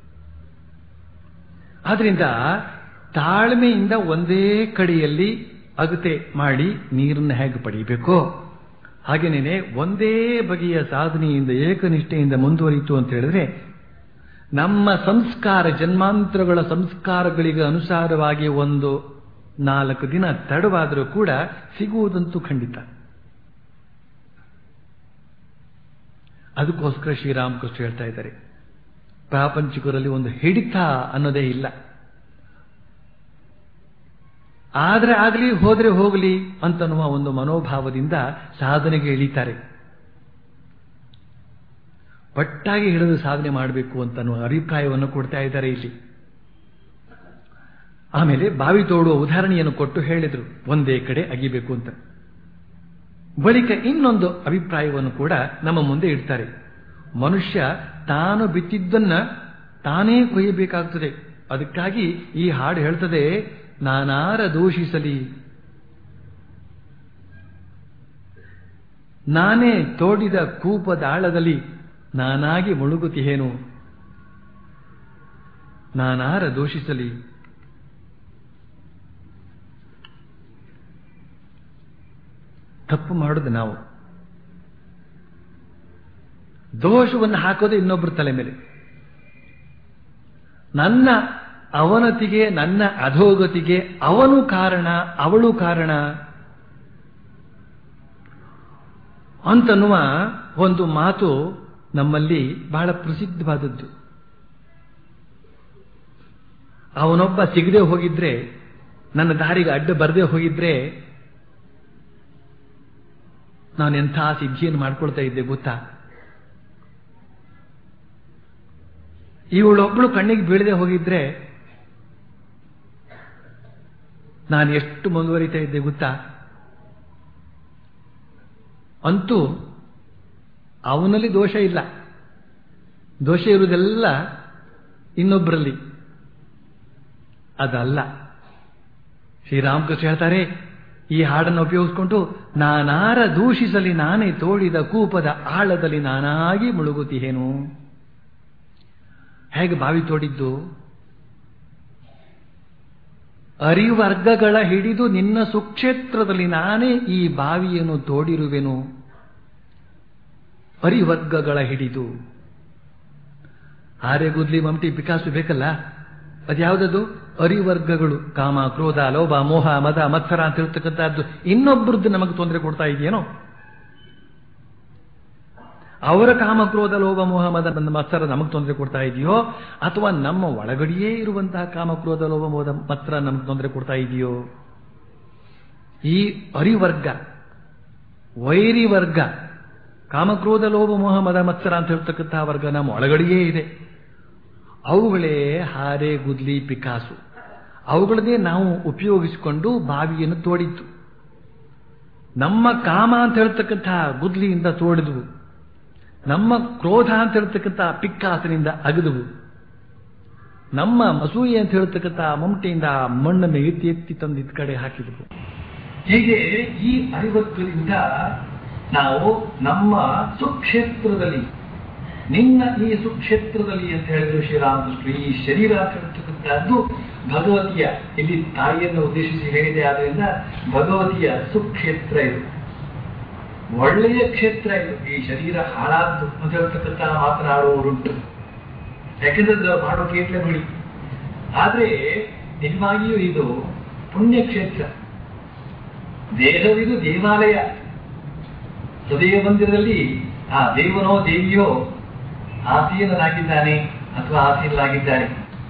ಆದ್ರಿಂದ ತಾಳ್ಮೆಯಿಂದ ಒಂದೇ ಕಡೆಯಲ್ಲಿ ಅಗತೆ ಮಾಡಿ ನೀರನ್ನು ಹೇಗೆ ಪಡೆಯಬೇಕೋ ಹಾಗೇನೇನೆ ಒಂದೇ ಬಗೆಯ ಸಾಧನೆಯಿಂದ ಏಕನಿಷ್ಠೆಯಿಂದ ಮುಂದುವರಿಯಿತು ಅಂತ ಹೇಳಿದ್ರೆ ನಮ್ಮ ಸಂಸ್ಕಾರ ಜನ್ಮಾಂತರಗಳ ಸಂಸ್ಕಾರಗಳಿಗೆ ಅನುಸಾರವಾಗಿ ಒಂದು ನಾಲ್ಕು ದಿನ ತಡವಾದರೂ ಕೂಡ ಸಿಗುವುದಂತೂ ಖಂಡಿತ ಅದಕ್ಕೋಸ್ಕರ ಶ್ರೀರಾಮಕೃಷ್ಣ ಹೇಳ್ತಾ ಇದ್ದಾರೆ ಪ್ರಾಪಂಚಿಕರಲ್ಲಿ ಒಂದು ಹಿಡಿತ ಅನ್ನೋದೇ ಇಲ್ಲ ಆದ್ರೆ ಆಗಲಿ ಹೋದ್ರೆ ಹೋಗಲಿ ಅಂತನ್ನುವ ಒಂದು ಮನೋಭಾವದಿಂದ ಸಾಧನೆಗೆ ಇಳಿತಾರೆ ಒಟ್ಟಾಗಿ ಹಿಡಿದು ಸಾಧನೆ ಮಾಡಬೇಕು ಅಂತನ್ನುವ ಅಭಿಪ್ರಾಯವನ್ನು ಕೊಡ್ತಾ ಇದ್ದಾರೆ ಇಲ್ಲಿ ಆಮೇಲೆ ಬಾವಿ ತೋಡುವ ಉದಾಹರಣೆಯನ್ನು ಕೊಟ್ಟು ಹೇಳಿದ್ರು ಒಂದೇ ಕಡೆ ಅಗಿಬೇಕು ಅಂತ ಬಳಿಕ ಇನ್ನೊಂದು ಅಭಿಪ್ರಾಯವನ್ನು ಕೂಡ ನಮ್ಮ ಮುಂದೆ ಇಡ್ತಾರೆ ಮನುಷ್ಯ ತಾನು ಬಿತ್ತಿದ್ದನ್ನ ತಾನೇ ಕೊಯ್ಯಬೇಕಾಗ್ತದೆ ಅದಕ್ಕಾಗಿ ಈ ಹಾಡು ಹೇಳ್ತದೆ ನಾನಾರ ದೂಷಿಸಲಿ ನಾನೇ ತೋಡಿದ ಕೂಪದ ಆಳದಲ್ಲಿ ನಾನಾಗಿ ಮುಳುಗುತ್ತಿಹೇನು ನಾನಾರ ದೂಷಿಸಲಿ ತಪ್ಪು ಮಾಡುದು ನಾವು ದೋಷವನ್ನು ಹಾಕೋದು ಇನ್ನೊಬ್ಬರ ತಲೆ ಮೇಲೆ ನನ್ನ ಅವನತಿಗೆ ನನ್ನ ಅಧೋಗತಿಗೆ ಅವನು ಕಾರಣ ಅವಳು ಕಾರಣ ಅಂತನ್ನುವ ಒಂದು ಮಾತು ನಮ್ಮಲ್ಲಿ ಬಹಳ ಪ್ರಸಿದ್ಧವಾದದ್ದು ಅವನೊಬ್ಬ ಸಿಗದೆ ಹೋಗಿದ್ರೆ ನನ್ನ ದಾರಿಗೆ ಅಡ್ಡ ಬರದೆ ಹೋಗಿದ್ರೆ ನಾನು ಎಂಥ ಸಿದ್ಧಿಯನ್ನು ಮಾಡ್ಕೊಳ್ತಾ ಇದ್ದೆ ಗೊತ್ತಾ ಇವಳೊಬ್ಳು ಕಣ್ಣಿಗೆ ಬೀಳದೆ ಹೋಗಿದ್ರೆ ನಾನು ಎಷ್ಟು ಮುಂದುವರಿತಾ ಇದ್ದೆ ಗೊತ್ತಾ ಅಂತೂ ಅವನಲ್ಲಿ ದೋಷ ಇಲ್ಲ ದೋಷ ಇರುವುದೆಲ್ಲ ಇನ್ನೊಬ್ಬರಲ್ಲಿ ಅದಲ್ಲ ಶ್ರೀರಾಮಕೃಷ್ಣ ಹೇಳ್ತಾರೆ ಈ ಹಾಡನ್ನು ಉಪಯೋಗಿಸ್ಕೊಂಡು ನಾನಾರ ದೂಷಿಸಲಿ ನಾನೇ ತೋಡಿದ ಕೂಪದ ಆಳದಲ್ಲಿ ನಾನಾಗಿ ಮುಳುಗುತ್ತೀಹೇನು ಹೇಗೆ ಬಾವಿ ತೋಡಿದ್ದು ಅರಿವರ್ಗಗಳ ಹಿಡಿದು ನಿನ್ನ ಸುಕ್ಷೇತ್ರದಲ್ಲಿ ನಾನೇ ಈ ಬಾವಿಯನ್ನು ತೋಡಿರುವೆನು ಅರಿವರ್ಗಗಳ ಹಿಡಿದು ಆರೆಗುದ್ಲಿ ಮಮಟಿ ಪಿಕಾಸು ಬೇಕಲ್ಲ ಅದ್ಯಾವುದದು ಅರಿವರ್ಗಗಳು ಕಾಮ ಕ್ರೋಧ ಲೋಭ ಮೋಹ ಮದ ಮತ್ಸರ ಅಂತ ಹೇಳ್ತಕ್ಕಂಥದ್ದು ಇನ್ನೊಬ್ಬರದ್ದು ನಮಗೆ ತೊಂದರೆ ಕೊಡ್ತಾ ಇದೆಯೇನೋ ಅವರ ಕಾಮ ಕ್ರೋಧ ಲೋಭ ಮೋಹ ಮದ ಮತ್ಸರ ನಮಗೆ ತೊಂದರೆ ಕೊಡ್ತಾ ಇದೆಯೋ ಅಥವಾ ನಮ್ಮ ಒಳಗಡೆಯೇ ಇರುವಂತಹ ಕಾಮ ಕ್ರೋಧ ಲೋಭ ಮೋದ ಮತ್ಸರ ನಮಗೆ ತೊಂದರೆ ಕೊಡ್ತಾ ಇದೆಯೋ ಈ ಅರಿವರ್ಗ ವೈರಿ ವರ್ಗ ಕಾಮಕ್ರೋಧ ಲೋಭ ಮೋಹ ಮದ ಮತ್ಸರ ಅಂತ ಹೇಳ್ತಕ್ಕಂತಹ ವರ್ಗ ನಮ್ಮ ಒಳಗಡೆಯೇ ಇದೆ ಅವುಗಳೇ ಹಾರೆ ಗುದ್ಲಿ ಪಿಕಾಸು ಅವುಗಳನ್ನೇ ನಾವು ಉಪಯೋಗಿಸಿಕೊಂಡು ಬಾವಿಯನ್ನು ತೋಡಿದ್ದು ನಮ್ಮ ಕಾಮ ಅಂತ ಹೇಳ್ತಕ್ಕಂತಹ ಗುದ್ಲಿಯಿಂದ ತೋಡಿದ್ವು ನಮ್ಮ ಕ್ರೋಧ ಅಂತ ಹೇಳ್ತಕ್ಕಂಥ ಪಿಕ್ಕಾಸನಿಂದ ಅಗದವು ನಮ್ಮ ಅಸೂಯೆ ಅಂತ ಹೇಳ್ತಕ್ಕಂಥ ಮಮಟೆಯಿಂದ ಮಣ್ಣನ್ನು ಎತ್ತಿ ಎತ್ತಿ ತಂದು ಇದ್ ಕಡೆ ಹಾಕಿದವು ಹೀಗೆ ಈ ಅರಿವತ್ತರಿಂದ ನಾವು ನಮ್ಮ ಸುಕ್ಷೇತ್ರದಲ್ಲಿ ನಿನ್ನ ಈ ಸುಕ್ಷೇತ್ರದಲ್ಲಿ ಅಂತ ಹೇಳಿದ್ರು ಶ್ರೀರಾಮಕೃಷ್ಣ ಈ ಶರೀರ ಅಂತ ಹೇಳ್ತಕ್ಕಂಥದ್ದು ಭಗವತಿಯ ಇಲ್ಲಿ ತಾಯಿಯನ್ನು ಉದ್ದೇಶಿಸಿ ಹೇಳಿದೆ ಆದ್ರಿಂದ ಭಗವತಿಯ ಸುಕ್ಷೇತ್ರ ಇದು ಒಳ್ಳೆಯ ಕ್ಷೇತ್ರ ಇದು ಈ ಶರೀರ ಹಾಳಾದ್ದು ಅಂತ ಹೇಳ್ತಕ್ಕಂಥ ಮಾತನಾಡುವವರುಂಟು ಯಾಕೆಂದ್ರೆ ಮಾಡೋ ಕೇಟ್ಲೆ ಬಿಡಿ ಆದ್ರೆ ನಿಜವಾಗಿಯೂ ಇದು ಪುಣ್ಯಕ್ಷೇತ್ರ ದೇಹವಿದು ದೇವಾಲಯ ಹೃದಯ ಮಂದಿರದಲ್ಲಿ ಆ ದೇವನೋ ದೇವಿಯೋ ಆಸೀನನಾಗಿದ್ದಾನೆ ಅಥವಾ ಆಸೀನಲಾಗಿದ್ದಾನೆ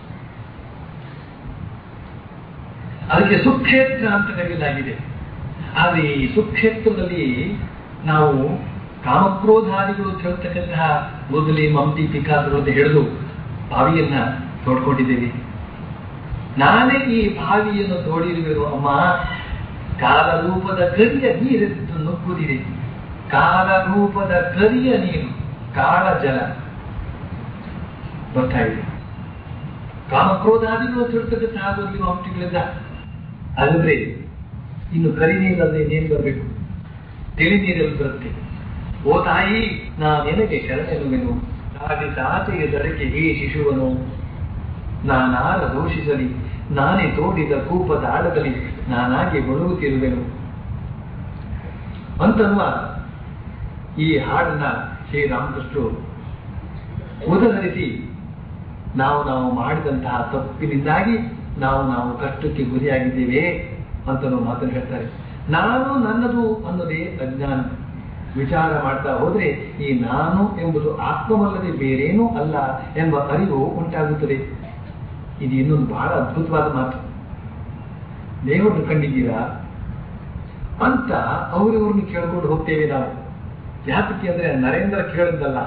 ಅದಕ್ಕೆ ಸುಕ್ಷೇತ್ರ ಅಂತ ಕರೆಯಲಾಗಿದೆ ಆದರೆ ಈ ಸುಕ್ಷೇತ್ರದಲ್ಲಿ ನಾವು ಕಾಮಕ್ರೋಧಾದಿಗಳು ಅಂತ ಹೇಳ್ತಕ್ಕಂತಹ ಮೊದಲಿ ಮಮತಿ ಪಿಕಾಸರು ಅಂತ ಹಿಡಿದು ಬಾವಿಯನ್ನ ತೋಡ್ಕೊಂಡಿದ್ದೇವೆ ನಾನೇ ಈ ಬಾವಿಯನ್ನು ತೋಡಿರುವೆನು ಅಮ್ಮ ಕಾಲರೂಪದ ಕರಿಯ ನೀರೆದ್ದು ನುಗ್ಗುದಿದೆ ಕಾಲರೂಪದ ಕರಿಯ ನೀರು ಕಾಳ ಜಲ ಬರ್ತಾ ಇದೆ ಕಾಮಕ್ರೋಧಾದಿಗಳು ಅಂತ ಹೇಳ್ತಕ್ಕಂತಹ ಮೊದಲಿ ಮಮತಿಗಳಿಂದ ಅಲ್ಲದ್ರೆ ಇನ್ನು ಕರಿ ನೀರಲ್ಲದೆ ಇನ್ನೇನು ಬರಬೇಕು ತಿಳಿ ನೀರಲ್ಲಿ ಬರುತ್ತೆ ಓ ತಾಯಿ ನಾ ನಿನಗೆ ಶರಣೆನುವೆನು ಆದಿ ತಾತೆಯ ದಡಕ್ಕೆ ಈ ಶಿಶುವನು ನಾನಾರ ದೋಷಿಸಲಿ ನಾನೇ ತೋಡಿದ ಕೂಪದ ಆಳದಲ್ಲಿ ನಾನಾಗಿ ಗೊಣಗುತ್ತಿರುವೆನು ಅಂತನ್ನುವ ಈ ಹಾಡನ್ನ ಶ್ರೀರಾಮಕೃಷ್ಣರು ಉದಹರಿಸಿ ನಾವು ನಾವು ಮಾಡಿದಂತಹ ತಪ್ಪಿನಿಂದಾಗಿ ನಾವು ನಾವು ಕಷ್ಟಕ್ಕೆ ಗುರಿಯಾಗಿದ್ದೇವೆ ಅಂತ ನಾವು ಮಾತನ್ನು ಹೇಳ್ತಾರೆ ನಾನು ನನ್ನದು ಅನ್ನೋದೇ ಅಜ್ಞಾನ ವಿಚಾರ ಮಾಡ್ತಾ ಹೋದ್ರೆ ಈ ನಾನು ಎಂಬುದು ಆತ್ಮವಲ್ಲದೆ ಬೇರೇನೂ ಅಲ್ಲ ಎಂಬ ಅರಿವು ಉಂಟಾಗುತ್ತದೆ ಇದು ಇನ್ನೊಂದು ಬಹಳ ಅದ್ಭುತವಾದ ಮಾತು ದೇವರನ್ನು ಕಂಡಿದ್ದೀರಾ ಅಂತ ಅವರಿವ್ರನ್ನ ಕೇಳ್ಕೊಂಡು ಹೋಗ್ತೇವೆ ನಾವು ಯಾತಕ್ಕೆ ಅಂದ್ರೆ ನರೇಂದ್ರ ಕೇಳಿದ್ದಲ್ಲ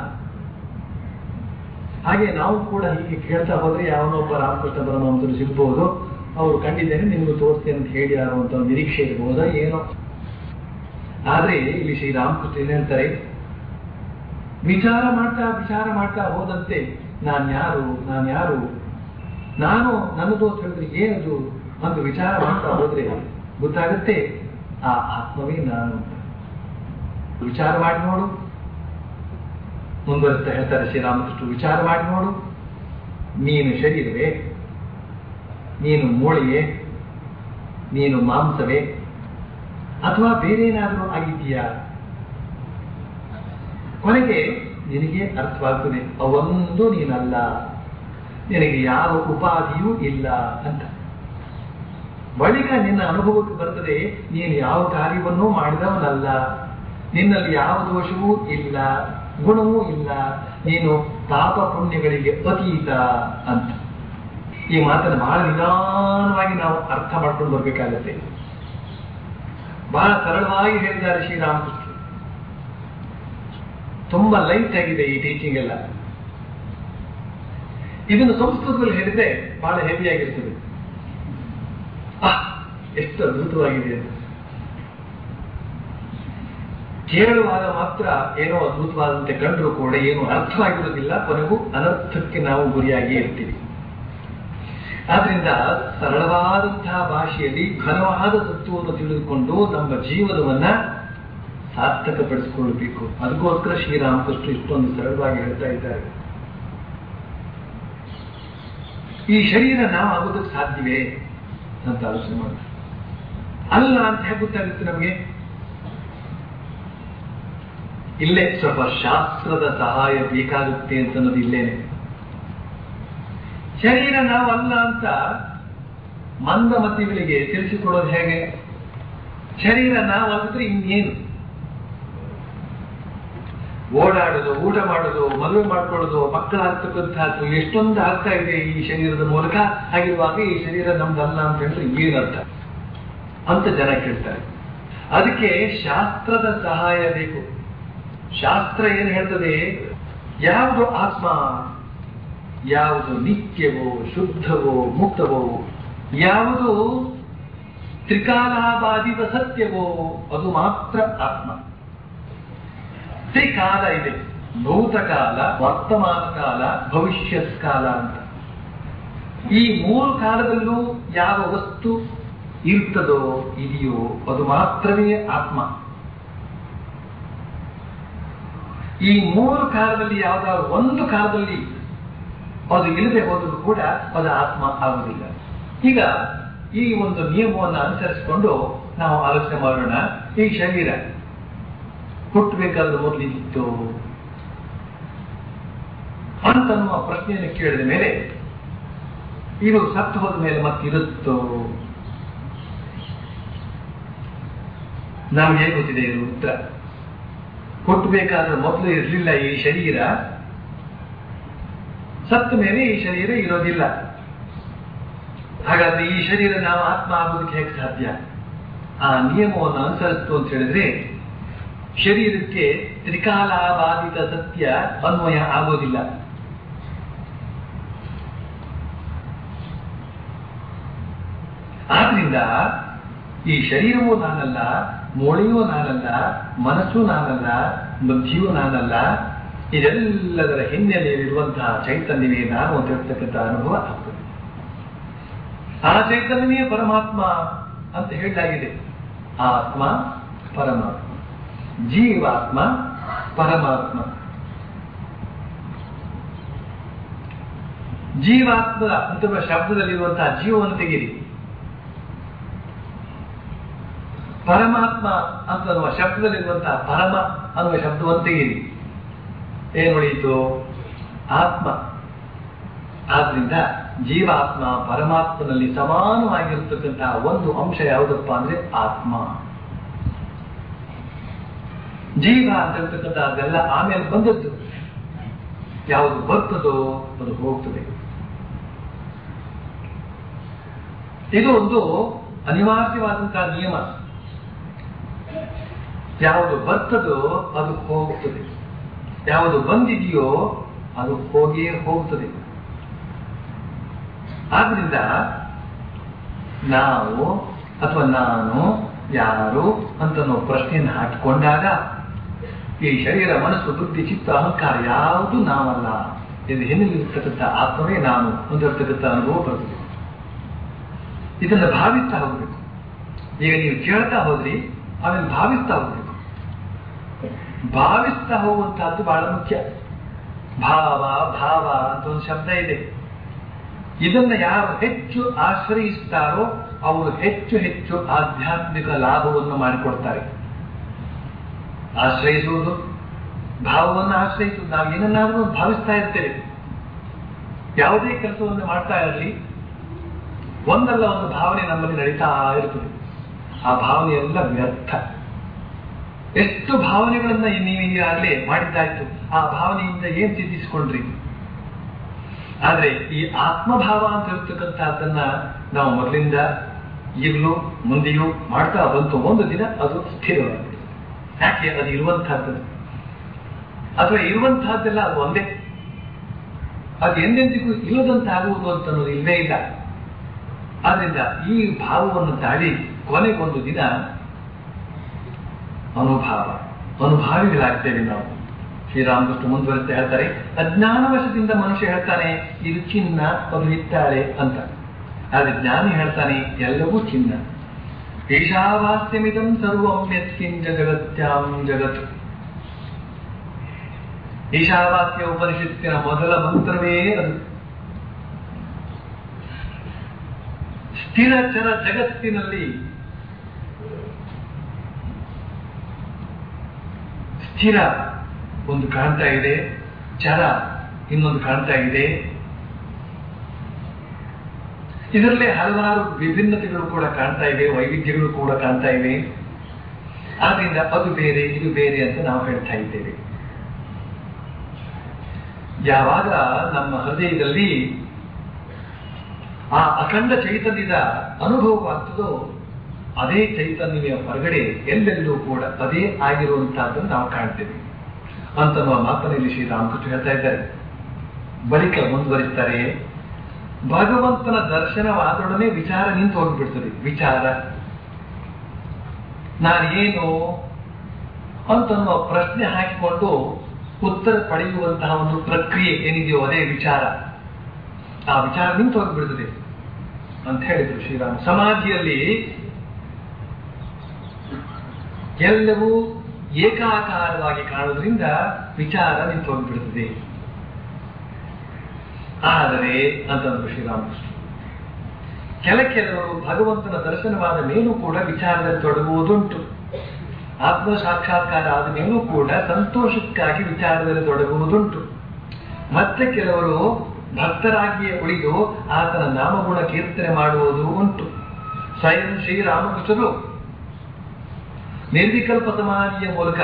ಹಾಗೆ ನಾವು ಕೂಡ ಹೀಗೆ ಕೇಳ್ತಾ ಹೋದ್ರೆ ಯಾವನೊಬ್ಬ ರಾಮಕೃಷ್ಣ ಪರಮಹಂಸರು ಸಿಗ್ಬಹುದು ಅವರು ಕಂಡಿದ್ದೇನೆ ನಿಮ್ಗೆ ತೋರಿಸ್ತೇನೆ ಅಂತ ಹೇಳಿ ಅಂತ ಒಂದು ನಿರೀಕ್ಷೆ ಇರ್ಬೋದಾ ಏನೋ ಆದ್ರೆ ಇಲ್ಲಿ ಶ್ರೀರಾಮಕೃಷ್ಣ ಏನ್ ಹೇಳ್ತಾರೆ ವಿಚಾರ ಮಾಡ್ತಾ ವಿಚಾರ ಮಾಡ್ತಾ ಹೋದಂತೆ ನಾನ್ ಯಾರು ನಾನ್ ಯಾರು ನಾನು ನನ್ನದು ಅಂತ ಹೇಳಿದ್ರೆ ಏನದು ಅಂತ ವಿಚಾರ ಮಾಡ್ತಾ ಹೋದ್ರೆ ಗೊತ್ತಾಗುತ್ತೆ ಆ ಆತ್ಮವೇ ನಾನು ಅಂತ ವಿಚಾರ ಮಾಡಿ ನೋಡು ಮುಂದುವರಿಸ್ತಾ ಹೇಳ್ತಾರೆ ಶ್ರೀರಾಮಕೃಷ್ಣ ವಿಚಾರ ಮಾಡಿ ನೋಡು ನೀನು ಶರೀರವೇ ನೀನು ಮೂಳೆಯೇ ನೀನು ಮಾಂಸವೇ ಅಥವಾ ಬೇರೆ ಏನಾದರೂ ಆಗಿದ್ದೀಯಾ ಕೊನೆಗೆ ನಿನಗೆ ಅರ್ಥವಾಗ್ತದೆ ಅವೊಂದು ನೀನಲ್ಲ ನಿನಗೆ ಯಾವ ಉಪಾಧಿಯೂ ಇಲ್ಲ ಅಂತ ಬಳಿಕ ನಿನ್ನ ಅನುಭವಕ್ಕೆ ಬರ್ತದೆ ನೀನು ಯಾವ ಕಾರ್ಯವನ್ನೂ ಮಾಡಿದವನಲ್ಲ ನಿನ್ನಲ್ಲಿ ಯಾವ ದೋಷವೂ ಇಲ್ಲ ಗುಣವೂ ಇಲ್ಲ ನೀನು ಪಾಪ ಪುಣ್ಯಗಳಿಗೆ ಅತೀತ ಅಂತ ಈ ಮಾತನ್ನು ಬಹಳ ನಿಧಾನವಾಗಿ ನಾವು ಅರ್ಥ ಮಾಡ್ಕೊಂಡು ಬರ್ಬೇಕಾಗತ್ತೆ ಬಹಳ ಸರಳವಾಗಿ ಹೇಳಿದ್ದಾರೆ ಶ್ರೀರಾಮಕೃಷ್ಣ ತುಂಬಾ ಲೈಟ್ ಆಗಿದೆ ಈ ಟೀಚಿಂಗ್ ಎಲ್ಲ ಇದನ್ನು ಸಂಸ್ಕೃತದಲ್ಲಿ ಹೇಳಿದ್ರೆ ಬಹಳ ಹೆವಿ ಆಗಿರ್ತದೆ ಆಹ್ ಎಷ್ಟು ಅದ್ಭುತವಾಗಿದೆ ಅಂತ ಕೇಳುವಾಗ ಮಾತ್ರ ಏನೋ ಅದ್ಭುತವಾದಂತೆ ಕಂಡರೂ ಕೂಡ ಏನು ಅರ್ಥವಾಗಿರುವುದಿಲ್ಲ ಕೊನೆಗೂ ಅನರ್ಥಕ್ಕೆ ನಾವು ಗುರಿಯಾಗಿ ಇರ್ತೀವಿ ಆದ್ರಿಂದ ಸರಳವಾದಂತಹ ಭಾಷೆಯಲ್ಲಿ ಘನವಾದ ತತ್ವವನ್ನು ತಿಳಿದುಕೊಂಡು ನಮ್ಮ ಜೀವನವನ್ನ ಸಾರ್ಥಕಪಡಿಸಿಕೊಳ್ಳಬೇಕು ಅದಕ್ಕೋಸ್ಕರ ಶ್ರೀರಾಮಕೃಷ್ಣ ಇಷ್ಟೊಂದು ಸರಳವಾಗಿ ಹೇಳ್ತಾ ಇದ್ದಾರೆ ಈ ಶರೀರ ನಾವು ಆಗೋದಕ್ಕೆ ಸಾಧ್ಯವೇ ಅಂತ ಆಲೋಚನೆ ಮಾಡಿ ಅಲ್ಲ ಅಂತ ಹೇಗೆ ಗೊತ್ತಾಗುತ್ತೆ ನಮಗೆ ಇಲ್ಲೇ ಸ್ವಲ್ಪ ಶಾಸ್ತ್ರದ ಸಹಾಯ ಬೇಕಾಗುತ್ತೆ ಅಂತ ಅನ್ನೋದು ಇಲ್ಲೇನೆ ಶರೀರ ನಾವು ಅಲ್ಲ ಅಂತ ಮಂದಮತಿಗಳಿಗೆ ತಿಳಿಸಿಕೊಡೋದು ಹೇಗೆ ಶರೀರ ನಾವು ಅಲ್ಲದ್ರೆ ಇನ್ನೇನು ಓಡಾಡೋದು ಊಟ ಮಾಡೋದು ಮದುವೆ ಮಾಡ್ಕೊಳ್ಳೋದು ಮಕ್ಕಳಾಗ್ತಕ್ಕಂಥದ್ದು ಎಷ್ಟೊಂದು ಆಗ್ತಾ ಇದೆ ಈ ಶರೀರದ ಮೂಲಕ ಹಾಗಿರುವಾಗ ಈ ಶರೀರ ನಮ್ದಲ್ಲ ಅಂತ ಹೇಳಿದ್ರೆ ಏನರ್ಥ ಅಂತ ಜನ ಕೇಳ್ತಾರೆ ಅದಕ್ಕೆ ಶಾಸ್ತ್ರದ ಸಹಾಯ ಬೇಕು ಶಾಸ್ತ್ರ ಏನು ಹೇಳ್ತದೆ ಯಾವುದು ಆತ್ಮ ಯಾವುದು ನಿತ್ಯವೋ ಶುದ್ಧವೋ ಮುಕ್ತವೋ ಯಾವುದು ತ್ರಿಕಾಲಾಬಾಧಿತ ಸತ್ಯವೋ ಅದು ಮಾತ್ರ ಆತ್ಮ ತ್ರಿಕಾಲ ಇದೆ ಭೂತಕಾಲ ವರ್ತಮಾನ ಕಾಲ ಭವಿಷ್ಯತ್ ಕಾಲ ಅಂತ ಈ ಮೂರು ಕಾಲದಲ್ಲೂ ಯಾವ ವಸ್ತು ಇರ್ತದೋ ಇದೆಯೋ ಅದು ಮಾತ್ರವೇ ಆತ್ಮ ಈ ಮೂರು ಕಾಲದಲ್ಲಿ ಯಾವ್ದಾದ್ರು ಒಂದು ಕಾಲದಲ್ಲಿ ಅದು ಇಲ್ಲದೆ ಹೋದರೂ ಕೂಡ ಅದು ಆತ್ಮ ಆಗುವುದಿಲ್ಲ ಈಗ ಈ ಒಂದು ನಿಯಮವನ್ನು ಅನುಸರಿಸಿಕೊಂಡು ನಾವು ಆಲೋಚನೆ ಮಾಡೋಣ ಈ ಶರೀರ ಹುಟ್ಟಬೇಕಾದ ಮೊದಲಿತ್ತು ಅಂತನ್ನುವ ಪ್ರಶ್ನೆಯನ್ನು ಕೇಳಿದ ಮೇಲೆ ಇದು ಸತ್ತು ಹೋದ ಮೇಲೆ ಮತ್ತಿರುತ್ತೋ ನಮ್ಗೆ ಹೇಗೆ ಗೊತ್ತಿದೆ ಇದು ಉತ್ತರ ಹುಟ್ಟಬೇಕಾದ್ರೆ ಮೊದಲು ಇರಲಿಲ್ಲ ಈ ಶರೀರ ಸತ್ತ ಮೇಲೆ ಈ ಶರೀರ ಇರೋದಿಲ್ಲ ಹಾಗಾದ್ರೆ ಈ ಶರೀರ ನಾವು ಆತ್ಮ ಆಗೋದಕ್ಕೆ ಹೇಗೆ ಸಾಧ್ಯ ಆ ನಿಯಮವನ್ನು ಅನುಸರಿಸ್ತು ಅಂತ ಹೇಳಿದ್ರೆ ಶರೀರಕ್ಕೆ ತ್ರಿಕಾಲಾಬಾಧಿತ ಸತ್ಯ ಅನ್ವಯ ಆಗೋದಿಲ್ಲ ಆದ್ರಿಂದ ಈ ಶರೀರವೂ ನಾನಲ್ಲ ಮೂಳೆಯೂ ನಾನಲ್ಲ ಮನಸ್ಸು ನಾನಲ್ಲ ಬುದ್ಧಿಯೂ ನಾನಲ್ಲ ಇದೆಲ್ಲದರ ಹಿನ್ನೆಲೆಯಲ್ಲಿರುವಂತಹ ಚೈತನ್ಯವೇ ನಾನು ಅಂತ ಹೇಳ್ತಕ್ಕಂಥ ಅನುಭವ ಆಗ್ತದೆ ಆ ಚೈತನ್ಯವೇ ಪರಮಾತ್ಮ ಅಂತ ಹೇಳಲಾಗಿದೆ ಆತ್ಮ ಪರಮಾತ್ಮ ಜೀವಾತ್ಮ ಪರಮಾತ್ಮ ಜೀವಾತ್ಮ ಅಥವಾ ಶಬ್ದದಲ್ಲಿರುವಂತಹ ಜೀವವನ್ನು ತೆಗೆಯಿರಿ ಪರಮಾತ್ಮ ಅಂತ ಅನ್ನುವ ಶಬ್ದದಲ್ಲಿರುವಂತಹ ಪರಮ ಅನ್ನುವ ಶಬ್ದವನ್ನು ತೆಗೆಯಿರಿ ಏನು ಉಳಿಯಿತು ಆತ್ಮ ಆದ್ರಿಂದ ಜೀವಾತ್ಮ ಪರಮಾತ್ಮನಲ್ಲಿ ಸಮಾನವಾಗಿರ್ತಕ್ಕಂತಹ ಒಂದು ಅಂಶ ಯಾವುದಪ್ಪ ಅಂದ್ರೆ ಆತ್ಮ ಜೀವ ಅಂತ ಹೇಳ್ತಕ್ಕಂಥದ್ದೆಲ್ಲ ಆಮೇಲೆ ಬಂದದ್ದು ಯಾವುದು ಬರ್ತದೋ ಅದು ಹೋಗ್ತದೆ ಇದು ಒಂದು ಅನಿವಾರ್ಯವಾದಂತಹ ನಿಯಮ ಯಾವುದು ಬರ್ತದೋ ಅದು ಹೋಗ್ತದೆ ಯಾವುದು ಬಂದಿದೆಯೋ ಅದು ಹೋಗಿಯೇ ಹೋಗ್ತದೆ ಆದ್ರಿಂದ ನಾವು ಅಥವಾ ನಾನು ಯಾರು ಅಂತ ನಾವು ಪ್ರಶ್ನೆಯನ್ನು ಹಾಕಿಕೊಂಡಾಗ ಈ ಶರೀರ ಮನಸ್ಸು ಬುದ್ಧಿ ಚಿತ್ತ ಅಹಂಕಾರ ಯಾವುದು ನಾವಲ್ಲ ಇದು ಹಿನ್ನೆಲೆಯಿರ್ತಕ್ಕಂಥ ಆತ್ಮವೇ ನಾನು ಹೊಂದಿರತಕ್ಕಂಥ ಅನುಭವ ಬರ್ತದೆ ಇದನ್ನು ಭಾವಿಸ್ತಾ ಹೋಗ್ಬೇಕು ಈಗ ನೀವು ಕೇಳ್ತಾ ಹೋದ್ರಿ ಆಮೇಲೆ ಭಾವಿಸ್ತಾ ಹೋಗ್ಬೇಕು ಭಾವಿಸ್ತಾ ಹೋಗುವಂತಹದ್ದು ಬಹಳ ಮುಖ್ಯ ಭಾವ ಭಾವ ಅಂತ ಒಂದು ಶಬ್ದ ಇದೆ ಇದನ್ನ ಯಾರು ಹೆಚ್ಚು ಆಶ್ರಯಿಸ್ತಾರೋ ಅವರು ಹೆಚ್ಚು ಹೆಚ್ಚು ಆಧ್ಯಾತ್ಮಿಕ ಲಾಭವನ್ನು ಮಾಡಿಕೊಡ್ತಾರೆ ಆಶ್ರಯಿಸುವುದು ಭಾವವನ್ನು ಆಶ್ರಯಿಸುವುದು ನಾವು ಏನನ್ನಾದರೂ ಭಾವಿಸ್ತಾ ಇರ್ತೇವೆ ಯಾವುದೇ ಕೆಲಸವನ್ನು ಮಾಡ್ತಾ ಇರಲಿ ಒಂದಲ್ಲ ಒಂದು ಭಾವನೆ ನಮ್ಮಲ್ಲಿ ನಡೀತಾ ಇರ್ತದೆ ಆ ಭಾವನೆ ಎಲ್ಲ ವ್ಯರ್ಥ ಎಷ್ಟು ಭಾವನೆಗಳನ್ನ ನೀವು ಈಗಾಗಲೇ ಮಾಡಿದ್ದಾಯ್ತು ಆ ಭಾವನೆಯಿಂದ ಏನ್ ಸಿದ್ಧಿಸಿಕೊಂಡ್ರಿ ಆದ್ರೆ ಈ ಆತ್ಮಭಾವ ಅಂತ ಇರ್ತಕ್ಕಂಥದ್ದನ್ನ ನಾವು ಮೊದಲಿಂದ ಈಗಲೂ ಮುಂದೆಯೂ ಮಾಡ್ತಾ ಬಂತು ಒಂದು ದಿನ ಅದು ಸ್ಥಿರವಾಗಿದೆ ಯಾಕೆ ಅದು ಇರುವಂತಹದ್ದು ಅಥವಾ ಇರುವಂತಹದ್ದೆಲ್ಲ ಅದು ಒಂದೇ ಅದು ಎಂದೆಂದಿಗೂ ಇಲ್ಲದಂತಾಗುವುದು ಅಂತ ಅನ್ನೋದು ಇಲ್ಲವೇ ಇಲ್ಲ ಆದ್ರಿಂದ ಈ ಭಾವವನ್ನು ತಾಳಿ ಕೊನೆಗೊಂದು ದಿನ ಅನುಭಾವ ಅನುಭಾವಿಗಳಾಗ್ತೇವೆ ನಾವು ಶ್ರೀರಾಮಕೃಷ್ಣ ಮುಂದುವರಿಸ್ತಾ ಹೇಳ್ತಾರೆ ಅಜ್ಞಾನವಶದಿಂದ ಮನುಷ್ಯ ಹೇಳ್ತಾನೆ ಇದು ಚಿನ್ನ ಅದು ಹಿತ್ತಾಳೆ ಅಂತ ಆದ್ರೆ ಜ್ಞಾನಿ ಹೇಳ್ತಾನೆ ಎಲ್ಲವೂ ಚಿನ್ನ ಈಶಾವಾಸ್ಯಮಿದಂ ಸರ್ವಂ ಯತ್ಕಿಂಚ ಜಗತ್ಯಾಂ ಜಗತ್ ಈಶಾವಾಸ್ಯ ಉಪನಿಷತ್ತಿನ ಮೊದಲ ಮಂತ್ರವೇ ಅದು ಸ್ಥಿರಚರ ಜಗತ್ತಿನಲ್ಲಿ ಸ್ಥಿರ ಒಂದು ಕಾಣ್ತಾ ಇದೆ ಚರ ಇನ್ನೊಂದು ಕಾಣ್ತಾ ಇದೆ ಇದರಲ್ಲೇ ಹಲವಾರು ವಿಭಿನ್ನತೆಗಳು ಕೂಡ ಕಾಣ್ತಾ ಇವೆ ವೈವಿಧ್ಯಗಳು ಕೂಡ ಕಾಣ್ತಾ ಇವೆ ಆದ್ರಿಂದ ಅದು ಬೇರೆ ಇದು ಬೇರೆ ಅಂತ ನಾವು ಹೇಳ್ತಾ ಇದ್ದೇವೆ ಯಾವಾಗ ನಮ್ಮ ಹೃದಯದಲ್ಲಿ ಆ ಅಖಂಡ ಚೈತನ್ಯದ ಅನುಭವವಾಗ್ತದೋ ಅದೇ ಚೈತನ್ಯ ಹೊರಗಡೆ ಎಲ್ಲೆಲ್ಲೂ ಕೂಡ ಅದೇ ಆಗಿರುವಂತಹದ್ದನ್ನು ನಾವು ಕಾಣ್ತೇವೆ ಅಂತ ನಾವು ಮಾತನಲ್ಲಿ ಶ್ರೀರಾಮಕೃಷ್ಣ ಹೇಳ್ತಾ ಇದ್ದಾರೆ ಬಳಿಕ ಮುಂದುವರಿಸ್ತಾರೆ ಭಗವಂತನ ದರ್ಶನವಾದೊಡನೆ ವಿಚಾರ ನಿಂತು ಹೋಗ್ಬಿಡ್ತದೆ ವಿಚಾರ ನಾನೇನು ಅಂತನ್ನುವ ಪ್ರಶ್ನೆ ಹಾಕಿಕೊಂಡು ಉತ್ತರ ಪಡೆಯುವಂತಹ ಒಂದು ಪ್ರಕ್ರಿಯೆ ಏನಿದೆಯೋ ಅದೇ ವಿಚಾರ ಆ ವಿಚಾರ ನಿಂತು ಹೋಗ್ಬಿಡ್ತದೆ ಅಂತ ಹೇಳಿದ್ರು ಶ್ರೀರಾಮ ಸಮಾಧಿಯಲ್ಲಿ ಎಲ್ಲವೂ ಏಕಾಕಾರವಾಗಿ ಕಾಣುವುದರಿಂದ ವಿಚಾರ ನಿಂತು ಹೋಗ್ಬಿಡುತ್ತದೆ ಆದರೆ ಅಂತಂದ್ರು ಶ್ರೀರಾಮಕೃಷ್ಣ ಕೆಲ ಕೆಲವರು ಭಗವಂತನ ದರ್ಶನವಾದ ಮೇಲೂ ಕೂಡ ವಿಚಾರದಲ್ಲಿ ತೊಡಗುವುದುಂಟು ಆತ್ಮ ಸಾಕ್ಷಾತ್ಕಾರ ಆದ ಮೇಲೂ ಕೂಡ ಸಂತೋಷಕ್ಕಾಗಿ ವಿಚಾರದಲ್ಲಿ ತೊಡಗುವುದುಂಟು ಮತ್ತೆ ಕೆಲವರು ಭಕ್ತರಾಗಿಯೇ ಉಳಿದು ಆತನ ನಾಮಗುಣ ಕೀರ್ತನೆ ಮಾಡುವುದು ಉಂಟು ಸ್ವಯಂ ಶ್ರೀರಾಮಕೃಷ್ಣರು ನಿರ್ವಿಕಲ್ಪ ಸಮಾಧಿಯ ಮೂಲಕ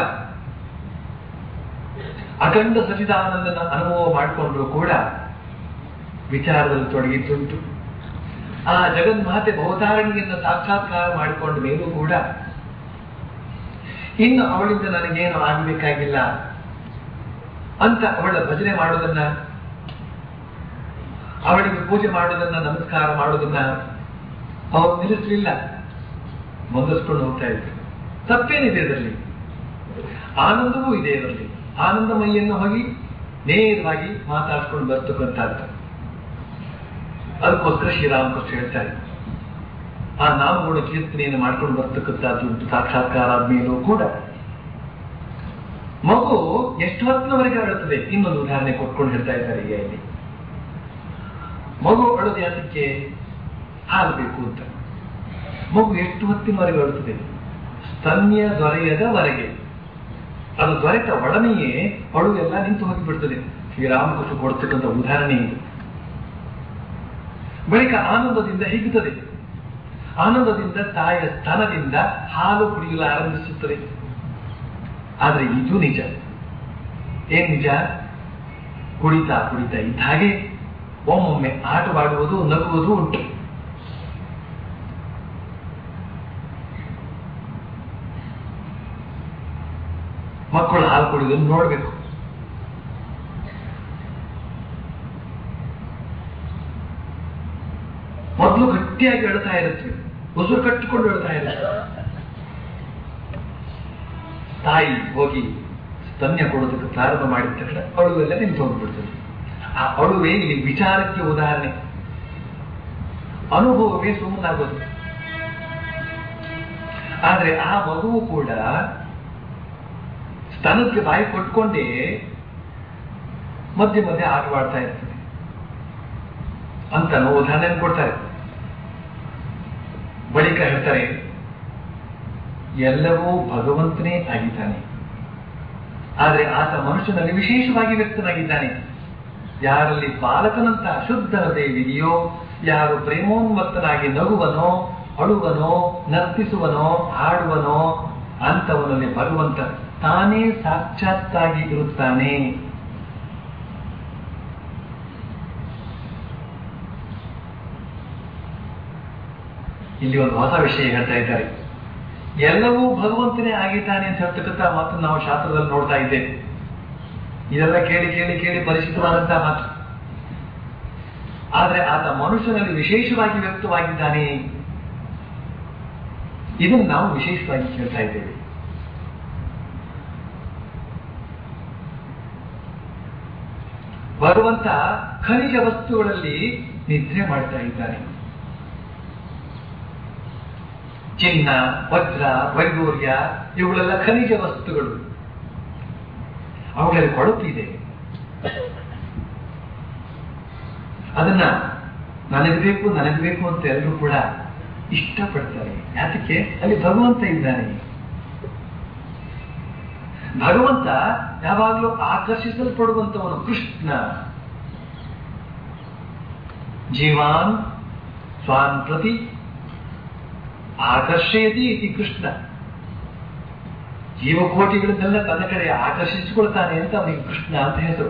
ಅಖಂಡ ಸಚಿದಾನಂದನ ಅನುಭವ ಮಾಡಿಕೊಂಡ್ರು ಕೂಡ ವಿಚಾರದಲ್ಲಿ ತೊಡಗಿದ್ದುಂಟು ಆ ಜಗನ್ಮಾತೆ ಬಹುತಾರಣಿಯನ್ನು ಸಾಕ್ಷಾತ್ಕಾರ ಮಾಡಿಕೊಂಡ ಮೇಲೂ ಕೂಡ ಇನ್ನು ಅವಳಿಂದ ನನಗೇನು ಆಗಬೇಕಾಗಿಲ್ಲ ಅಂತ ಅವಳ ಭಜನೆ ಮಾಡೋದನ್ನ ಅವಳಿಗೆ ಪೂಜೆ ಮಾಡೋದನ್ನ ನಮಸ್ಕಾರ ಮಾಡೋದನ್ನ ಅವರು ನಿಲ್ಲಿಸಲಿಲ್ಲ ಮುಂದಸ್ಕೊಂಡು ಹೋಗ್ತಾ ಇದ್ರು ತಪ್ಪೇನಿದೆ ಇದರಲ್ಲಿ ಆನಂದವೂ ಇದೆ ಇದರಲ್ಲಿ ಆನಂದಮಯ್ಯನ್ನು ಹೋಗಿ ನೇರವಾಗಿ ಮಾತಾಡ್ಕೊಂಡು ಬರ್ತಕ್ಕಂಥದ್ದು ಅದಕ್ಕೋಸ್ಕರ ಶ್ರೀರಾಮಕೃಷ್ಣ ಹೇಳ್ತಾರೆ ಆ ನಾಮಗುಣ ಕೀರ್ತನೆಯನ್ನು ಮಾಡ್ಕೊಂಡು ಬರ್ತಕ್ಕಂಥದ್ದು ಸಾಕ್ಷಾತ್ಕಾರ ಆದ್ಮೇಲೂ ಕೂಡ ಮಗು ಎಷ್ಟು ಹೊತ್ತಿನವರೆಗೆ ಅಳುತ್ತದೆ ಇನ್ನೊಂದು ಉದಾಹರಣೆ ಕೊಟ್ಕೊಂಡು ಹೇಳ್ತಾ ಇದ್ದಾರೆ ಈಗ ಇಲ್ಲಿ ಮಗು ಅಳೋದು ಯಾತಕ್ಕೆ ಹಾಲು ಬೇಕು ಅಂತ ಮಗು ಎಷ್ಟು ಹೊತ್ತಿನವರೆಗೆ ಅಳುತ್ತದೆ ಸ್ತನ್ಯ ದೊರೆಯದವರೆಗೆ ಅದು ದೊರೆತ ಒಡನೆಯೇ ಅಳು ಎಲ್ಲ ನಿಂತು ಹೋಗಿಬಿಡ್ತದೆ ಶ್ರೀರಾಮಕೃಷ್ಣ ಕೊಡ್ತಕ್ಕಂಥ ಉದಾಹರಣೆ ಇದು ಬಳಿಕ ಆನಂದದಿಂದ ಹಿಗ್ಗುತ್ತದೆ ಆನಂದದಿಂದ ತಾಯಿಯ ಸ್ತನದಿಂದ ಹಾಲು ಕುಡಿಯಲು ಆರಂಭಿಸುತ್ತದೆ ಆದ್ರೆ ಇದು ನಿಜ ಏನ್ ನಿಜ ಕುಡಿತಾ ಕುಡಿತಾ ಇದ್ದ ಹಾಗೆ ಒಮ್ಮೊಮ್ಮೆ ಆಟವಾಡುವುದು ನಗುವುದು ಉಂಟು ಮಕ್ಕಳು ಹಾಲು ಕುಡಿಯೋದನ್ನು ನೋಡ್ಬೇಕು ಮೊದಲು ಗಟ್ಟಿಯಾಗಿ ಅಳ್ತಾ ಇರುತ್ತೆ ಉಸಿರು ಕಟ್ಟಿಕೊಂಡು ಅಳ್ತಾ ಇರುತ್ತೆ ತಾಯಿ ಹೋಗಿ ಸ್ತನ್ಯ ಕೊಡೋದಕ್ಕೆ ಪ್ರಾರಂಭ ಮಾಡಿದ ತಕ್ಷಣ ಅಳುವೆಲ್ಲ ನಿಂತು ಹೋಗ್ಬಿಡ್ತದೆ ಆ ಅಳುವೆ ಇಲ್ಲಿ ವಿಚಾರಕ್ಕೆ ಉದಾಹರಣೆ ಅನುಭವವೇ ಸುಮ್ಮನಾಗೋದು ಆದ್ರೆ ಆ ಮಗುವು ಕೂಡ ಸ್ತನಕ್ಕೆ ಬಾಯಿ ಕೊಟ್ಕೊಂಡೇ ಮಧ್ಯೆ ಮಧ್ಯೆ ಆಟವಾಡ್ತಾ ಇರ್ತದೆ ಅಂತ ನಾವು ಉದಾಹರಣೆ ಕೊಡ್ತಾರೆ ಬಳಿಕ ಹೇಳ್ತಾರೆ ಎಲ್ಲವೂ ಭಗವಂತನೇ ಆಗಿದ್ದಾನೆ ಆದರೆ ಆತ ಮನುಷ್ಯನಲ್ಲಿ ವಿಶೇಷವಾಗಿ ವ್ಯಕ್ತನಾಗಿದ್ದಾನೆ ಯಾರಲ್ಲಿ ಬಾಲಕನಂತ ಶುದ್ಧ ಹೃದಯವಿದೆಯೋ ಯಾರು ಪ್ರೇಮೋನ್ಮತ್ತನಾಗಿ ನಗುವನೋ ಅಳುವನೋ ನರ್ತಿಸುವನೋ ಹಾಡುವನೋ ಅಂತವನಲ್ಲಿ ಭಗವಂತ ತಾನೇ ಸಾಕ್ಷಾತ್ತಾಗಿ ಇರುತ್ತಾನೆ ಇಲ್ಲಿ ಒಂದು ಹೊಸ ವಿಷಯ ಹೇಳ್ತಾ ಇದ್ದಾರೆ ಎಲ್ಲವೂ ಭಗವಂತನೇ ಆಗಿದ್ದಾನೆ ಅಂತ ಹೇಳ್ತಕ್ಕಂಥ ಮಾತು ನಾವು ಶಾಸ್ತ್ರದಲ್ಲಿ ನೋಡ್ತಾ ಇದ್ದೇವೆ ಇದೆಲ್ಲ ಕೇಳಿ ಕೇಳಿ ಕೇಳಿ ಪರಿಚಿತವಾದಂತಹ ಮಾತು ಆದ್ರೆ ಆತ ಮನುಷ್ಯನಲ್ಲಿ ವಿಶೇಷವಾಗಿ ವ್ಯಕ್ತವಾಗಿದ್ದಾನೆ ಇದನ್ನು ನಾವು ವಿಶೇಷವಾಗಿ ಕೇಳ್ತಾ ಇದ್ದೇವೆ ಭಗವಂತ ಖನಿಜ ವಸ್ತುಗಳಲ್ಲಿ ನಿದ್ರೆ ಮಾಡ್ತಾ ಇದ್ದಾನೆ ಚಿನ್ನ ವಜ್ರ ವೈಡೂರ್ಯ ಇವುಗಳೆಲ್ಲ ಖನಿಜ ವಸ್ತುಗಳು ಅವುಗಳಲ್ಲಿ ಕೊಳತಿದೆ ಅದನ್ನ ನನಗೆ ಬೇಕು ನನಗೆ ಬೇಕು ಅಂತ ಎಲ್ಲರೂ ಕೂಡ ಇಷ್ಟಪಡ್ತಾರೆ ಯಾತಕ್ಕೆ ಅಲ್ಲಿ ಭಗವಂತ ಇದ್ದಾನೆ ಭಗವಂತ ಯಾವಾಗಲೂ ಆಕರ್ಷಿಸಲ್ಪಡುವಂತವನು ಕೃಷ್ಣ ಜೀವಾನ್ ಸ್ವಾನ್ ಪ್ರತಿ ಆಕರ್ಷಯತಿ ಇತಿ ಕೃಷ್ಣ ಜೀವಕೋಟಿಗಳನ್ನೆಲ್ಲ ತನ್ನ ಕಡೆ ಆಕರ್ಷಿಸಿಕೊಳ್ತಾನೆ ಅಂತ ಅವನಿಗೆ ಕೃಷ್ಣ ಅಂತ ಹೆಸರು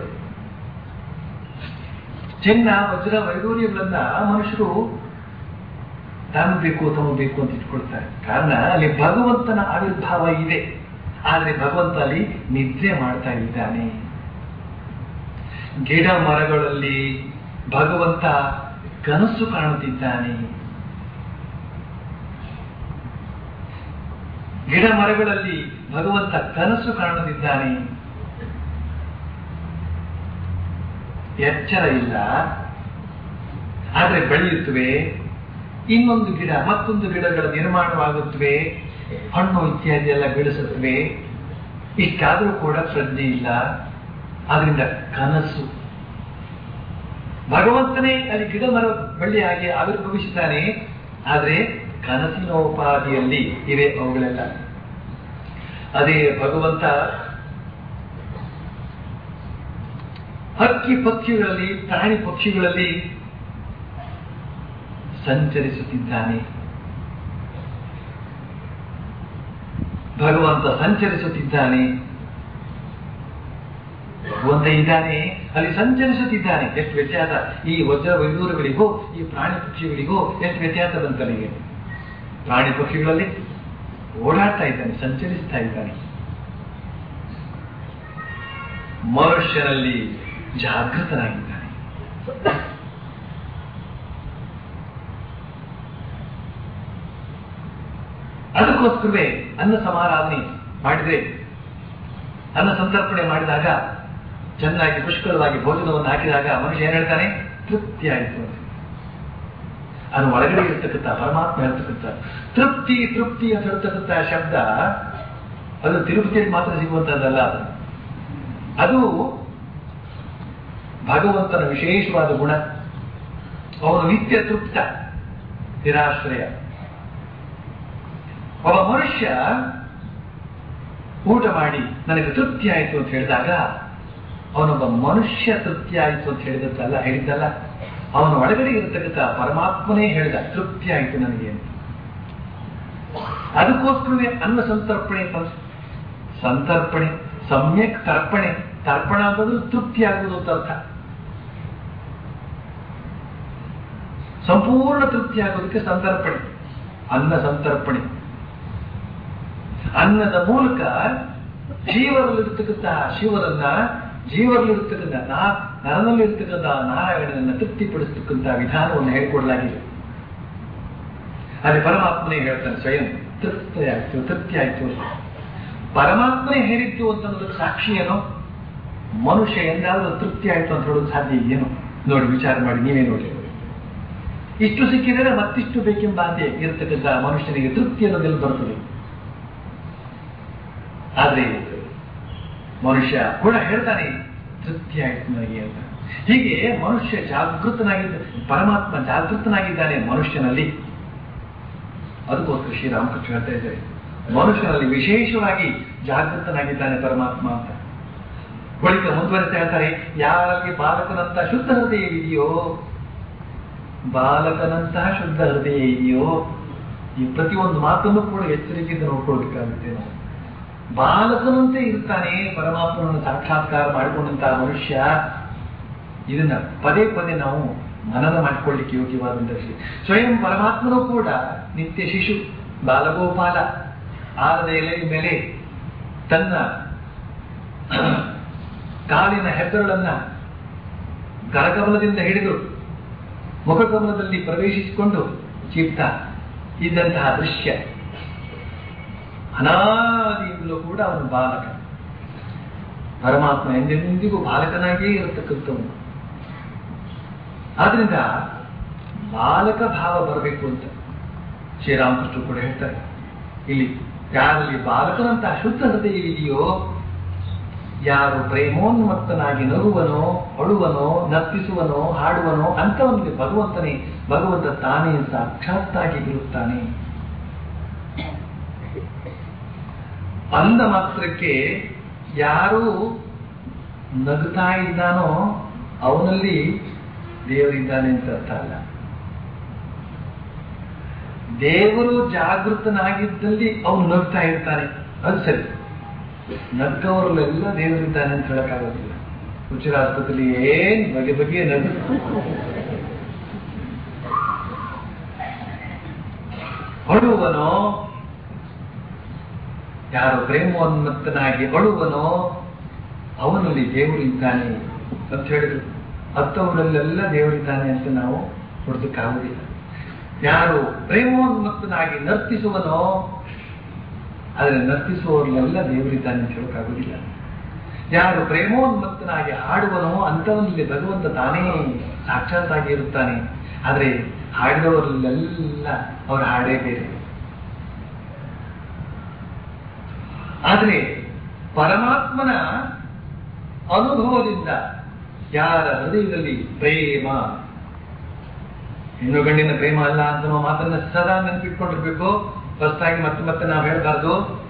ಚಿನ್ನ ವಜ್ರ ವೈಡೂರ್ಯಗಳನ್ನ ಮನುಷ್ಯರು ತಾನು ಬೇಕು ತಮ್ಮ ಬೇಕು ಅಂತ ಇಟ್ಕೊಳ್ತಾರೆ ಕಾರಣ ಅಲ್ಲಿ ಭಗವಂತನ ಆವಿರ್ಭಾವ ಇದೆ ಆದ್ರೆ ಭಗವಂತ ಅಲ್ಲಿ ನಿದ್ರೆ ಮಾಡ್ತಾ ಇದ್ದಾನೆ ಗಿಡ ಮರಗಳಲ್ಲಿ ಭಗವಂತ ಕನಸು ಕಾಣುತ್ತಿದ್ದಾನೆ ಗಿಡ ಮರಗಳಲ್ಲಿ ಭಗವಂತ ಕನಸು ಕಾಣುತ್ತಿದ್ದಾನೆ ಎಚ್ಚರ ಇಲ್ಲ ಆದ್ರೆ ಬೆಳೆಯುತ್ತವೆ ಇನ್ನೊಂದು ಗಿಡ ಮತ್ತೊಂದು ಗಿಡಗಳ ನಿರ್ಮಾಣವಾಗುತ್ತವೆ ಹಣ್ಣು ಇತ್ಯಾದಿ ಎಲ್ಲ ಬೆಳೆಸುತ್ತವೆ ಇಷ್ಟಾದರೂ ಕೂಡ ಪ್ರಜ್ಞೆ ಇಲ್ಲ ಆದ್ರಿಂದ ಕನಸು ಭಗವಂತನೇ ಅಲ್ಲಿ ಗಿಡ ಮರ ಬಳ್ಳಿಯಾಗಿ ಆವಿರ್ಭವಿಸಿದ್ದಾನೆ ಆದ್ರೆ ಕನಸಿನೋಪಾದಿಯಲ್ಲಿ ಇವೆ ಅವುಗಳೆಲ್ಲ ಅದೇ ಭಗವಂತ ಹಕ್ಕಿ ಪಕ್ಷಿಗಳಲ್ಲಿ ಪ್ರಾಣಿ ಪಕ್ಷಿಗಳಲ್ಲಿ ಸಂಚರಿಸುತ್ತಿದ್ದಾನೆ ಭಗವಂತ ಸಂಚರಿಸುತ್ತಿದ್ದಾನೆ ಭಗವಂತ ಇದ್ದಾನೆ ಅಲ್ಲಿ ಸಂಚರಿಸುತ್ತಿದ್ದಾನೆ ಎಷ್ಟು ವ್ಯತ್ಯಾಸ ಈ ವಜ್ರ ವೈದೂರಗಳಿಗೂ ಈ ಪ್ರಾಣಿ ಪಕ್ಷಿಗಳಿಗೂ ಎಷ್ಟು ವ್ಯತ್ಯಾಸ ಬಂತನಿಗೆ ಪ್ರಾಣಿ ಪಕ್ಷಿಗಳಲ್ಲಿ ಓಡಾಡ್ತಾ ಇದ್ದಾನೆ ಸಂಚರಿಸ್ತಾ ಇದ್ದಾನೆ ಮನುಷ್ಯನಲ್ಲಿ ಜಾಗೃತನಾಗಿದ್ದಾನೆ ಅದಕ್ಕೋಸ್ಕರವೇ ಅನ್ನ ಸಮಾರಾಧನೆ ಮಾಡಿದ್ರೆ ಅನ್ನ ಸಂತರ್ಪಣೆ ಮಾಡಿದಾಗ ಚೆನ್ನಾಗಿ ಪುಷ್ಕಳವಾಗಿ ಭೋಜನವನ್ನು ಹಾಕಿದಾಗ ಮನುಷ್ಯ ಏನ್ ಹೇಳ್ತಾನೆ ತೃಪ್ತಿ ಆಯಿತು ಅಂತ ಅದು ಒಳಗಡೆ ಇರ್ತಕ್ಕಂಥ ಪರಮಾತ್ಮ ಹೇಳ್ತಕ್ಕಂಥ ತೃಪ್ತಿ ತೃಪ್ತಿ ಅಂತ ಹೇಳ್ತಕ್ಕಂಥ ಶಬ್ದ ಅದು ತಿರುಪತಿಯಲ್ಲಿ ಮಾತ್ರ ಸಿಗುವಂತಹದ್ದಲ್ಲ ಅದು ಅದು ಭಗವಂತನ ವಿಶೇಷವಾದ ಗುಣ ಅವನು ನಿತ್ಯ ತೃಪ್ತ ನಿರಾಶ್ರಯ ಒಬ್ಬ ಮನುಷ್ಯ ಊಟ ಮಾಡಿ ನನಗೆ ತೃಪ್ತಿ ಆಯಿತು ಅಂತ ಹೇಳಿದಾಗ ಅವನೊಬ್ಬ ಮನುಷ್ಯ ತೃಪ್ತಿ ಆಯಿತು ಅಂತ ಹೇಳಿದಲ್ಲ ಹೇಳಿದ್ದಲ್ಲ ಅವನ ಒಳಗಡೆ ಇರತಕ್ಕಂಥ ಪರಮಾತ್ಮನೇ ಹೇಳಿದ ತೃಪ್ತಿ ಆಯಿತು ನನಗೆ ಅಂತ ಅದಕ್ಕೋಸ್ಕರವೇ ಅನ್ನ ಸಂತರ್ಪಣೆ ಅಂತ ಸಂತರ್ಪಣೆ ಸಮ್ಯಕ್ ತರ್ಪಣೆ ತರ್ಪಣ ಅಂತಂದ್ರೆ ತೃಪ್ತಿ ಆಗುವುದು ಅಂತ ಅರ್ಥ ಸಂಪೂರ್ಣ ತೃಪ್ತಿ ಆಗೋದಕ್ಕೆ ಸಂತರ್ಪಣೆ ಅನ್ನ ಸಂತರ್ಪಣೆ ಅನ್ನದ ಮೂಲಕ ಜೀವರಲ್ಲಿರ್ತಕ್ಕಂತಹ ಶಿವರನ್ನ ಜೀವರಲ್ಲಿರ್ತಕ್ಕಂಥ ನಾ ನರನಲ್ಲಿರ್ತಕ್ಕಂಥ ನಾರಾಯಣನನ್ನ ತೃಪ್ತಿಪಡಿಸ್ತಕ್ಕಂಥ ವಿಧಾನವನ್ನು ಹೇಳಿಕೊಡಲಾಗಿದೆ ಅದೇ ಪರಮಾತ್ಮನೇ ಹೇಳ್ತಾನೆ ಸ್ವಯಂ ತೃಪ್ತಿ ಆಯ್ತು ತೃಪ್ತಿ ಆಯ್ತು ಅಂತ. ಪರಮಾತ್ಮನೇ ಹೇಳಿದ್ದು ಅಂತ ಅನ್ನೋದಕ್ಕೆ ಸಾಕ್ಷಿ ಏನೋ ಮನುಷ್ಯ ಎಂದಾದ್ರೂ ತೃಪ್ತಿ ಆಯ್ತು ಅಂತ ಹೇಳೋದು ಸಾಧ್ಯ ಏನು ನೋಡಿ ವಿಚಾರ ಮಾಡಿ ನೀವೇ ನೋಡಿ ಇಷ್ಟು ಸಿಕ್ಕಿದರೆ ಮತ್ತಿಷ್ಟು ಬೇಕೆಂಬ ಆಸೆ ಇರತಕ್ಕಂಥ ಮನುಷ್ಯನಿಗೆ ತೃಪ್ತಿ ಅನ್ನೋದೆಲ್ಲ ಬರ್ತದೆ ಆದ್ರೆ ಮನುಷ್ಯ ಕೂಡ ಹೇಳ್ತಾನೆ ತೃಪ್ತಿ ಆಯ್ತು ನನಗೆ ಅಂತ ಹೀಗೆ ಮನುಷ್ಯ ಜಾಗೃತನಾಗಿದ್ದ ಪರಮಾತ್ಮ ಜಾಗೃತನಾಗಿದ್ದಾನೆ ಮನುಷ್ಯನಲ್ಲಿ ಅದಕ್ಕೋಸ್ಕರ ಶ್ರೀರಾಮಕೃಷ್ಣ ಹೇಳ್ತಾ ಇದ್ದಾರೆ ಮನುಷ್ಯನಲ್ಲಿ ವಿಶೇಷವಾಗಿ ಜಾಗೃತನಾಗಿದ್ದಾನೆ ಪರಮಾತ್ಮ ಅಂತ ಬಳಿಕ ಮುಂದುವರಿಸ್ತಾ ಹೇಳ್ತಾರೆ ಯಾರಲ್ಲಿ ಬಾಲಕನಂತ ಶುದ್ಧ ಹೃದಯವಿದೆಯೋ ಬಾಲಕನಂತಹ ಶುದ್ಧ ಹೃದಯ ಇದೆಯೋ ಈ ಪ್ರತಿಯೊಂದು ಮಾತನ್ನು ಕೂಡ ಎಚ್ಚರಿಕೆಯಿಂದ ನೋಡ್ಕೊಳ್ಬೇಕಾಗುತ್ತೆ ನಾವು ಬಾಲಕನಂತೆ ಇರ್ತಾನೆ ಪರಮಾತ್ಮನನ್ನು ಸಾಕ್ಷಾತ್ಕಾರ ಮಾಡಿಕೊಂಡಂತಹ ಮನುಷ್ಯ ಇದನ್ನ ಪದೇ ಪದೇ ನಾವು ಮನನ ಮಾಡಿಕೊಳ್ಳಿಕ್ಕೆ ಯೋಗ್ಯವಾದಂತಹ ವಿಷಯ ಸ್ವಯಂ ಪರಮಾತ್ಮನೂ ಕೂಡ ನಿತ್ಯ ಶಿಶು ಬಾಲಗೋಪಾಲ ಆರದ ಎಲೆಯ ಮೇಲೆ ತನ್ನ ಕಾಲಿನ ಹೆಬ್ಬೆರಳನ್ನ ಕರಕಮಲದಿಂದ ಹಿಡಿದು ಮುಖಕಮಲದಲ್ಲಿ ಪ್ರವೇಶಿಸಿಕೊಂಡು ಚೀಪ್ತಾ ಇದ್ದಂತಹ ದೃಶ್ಯ ಅನಾದಿಯಿಂದಲೂ ಕೂಡ ಅವನು ಬಾಲಕ ಪರಮಾತ್ಮ ಎಂದೆಂದಿಗೂ ಬಾಲಕನಾಗಿಯೇ ಇರತಕ್ಕಂಥವನು ಆದ್ರಿಂದ ಬಾಲಕ ಭಾವ ಬರಬೇಕು ಅಂತ ಶ್ರೀರಾಮಕೃಷ್ಣ ಕೂಡ ಹೇಳ್ತಾರೆ ಇಲ್ಲಿ ಯಾರಲ್ಲಿ ಬಾಲಕನಂತ ಶುದ್ಧ ಹೃದಯ ಇದೆಯೋ ಯಾರು ಪ್ರೇಮೋನ್ಮತ್ತನಾಗಿ ನಗುವನೋ ಅಳುವನೋ ನರ್ತಿಸುವನೋ ಹಾಡುವನೋ ಅಂಥವನಿಗೆ ಭಗವಂತನೇ ಭಗವಂತ ತಾನೇ ಸಾಕ್ಷಾತ್ತಾಗಿ ಇರುತ್ತಾನೆ ಅಂದ ಮಾತ್ರಕ್ಕೆ ಯಾರು ನಗುತ್ತಾ ಇದ್ದಾನೋ ಅವನಲ್ಲಿ ದೇವರಿದ್ದಾನೆ ಅಂತ ಅರ್ಥ ಅಲ್ಲ ದೇವರು ಜಾಗೃತನಾಗಿದ್ದಲ್ಲಿ ಅವನು ನಗ್ತಾ ಇರ್ತಾನೆ ಅದು ಸರಿ ನಕ್ಕವರಲ್ಲೆಲ್ಲ ದೇವರಿದ್ದಾನೆ ಅಂತ ಹೇಳಕ್ಕಾಗೋದಿಲ್ಲ ಹುಚ್ಚರ ಆಸ್ಪತ್ರೆಯಲ್ಲಿ ಏನ್ ಬಗೆ ಬಗೆಯ ನಗು ಅಳುವನೋ ಯಾರು ಪ್ರೇಮೋನ್ಮತ್ತನಾಗಿ ಅಳುವನೋ ಅವನಲ್ಲಿ ದೇವರು ಇದ್ದಾನೆ ಅಂತ ಹೇಳಿದ್ರು ಹತ್ತವರಲ್ಲೆಲ್ಲ ದೇವರಿದ್ದಾನೆ ಅಂತ ನಾವು ಹುಡುಕಕ್ಕಾಗುವುದಿಲ್ಲ ಯಾರು ಪ್ರೇಮೋನ್ಮತ್ತನಾಗಿ ನರ್ತಿಸುವನೋ ಆದರೆ ನರ್ತಿಸುವವರಲ್ಲೆಲ್ಲ ದೇವರಿದ್ದಾನೆ ಅಂತ ಹೇಳೋಕ್ಕಾಗುವುದಿಲ್ಲ ಯಾರು ಪ್ರೇಮೋನ್ಮತ್ತನಾಗಿ ಹಾಡುವನೋ ಅಂಥವನಲ್ಲಿ ಭಗವಂತ ತಾನೇ ಸಾಕ್ಷಾತ್ತಾಗಿ ಇರುತ್ತಾನೆ ಆದರೆ ಹಾಡಿದವರಲ್ಲೆಲ್ಲ ಅವರ ಹಾಡೇ ಬೇರೆ ಆದರೆ ಪರಮಾತ್ಮನ ಅನುಭವದಿಂದ ಯಾರ ಹೃದಯದಲ್ಲಿ ಪ್ರೇಮ ಹೆಣ್ಣು ಗಂಡಿನ ಪ್ರೇಮ ಅಲ್ಲ ಅಂತ ನಾವು ಮಾತನ್ನ ಸದಾ ನೆನಪಿಟ್ಕೊಂಡಿರ್ಬೇಕು ಹೊಸದಾಗಿ ಮತ್ತೆ ಮತ್ತೆ ನಾವು ಹೇಳ್ಬಾರ್ದು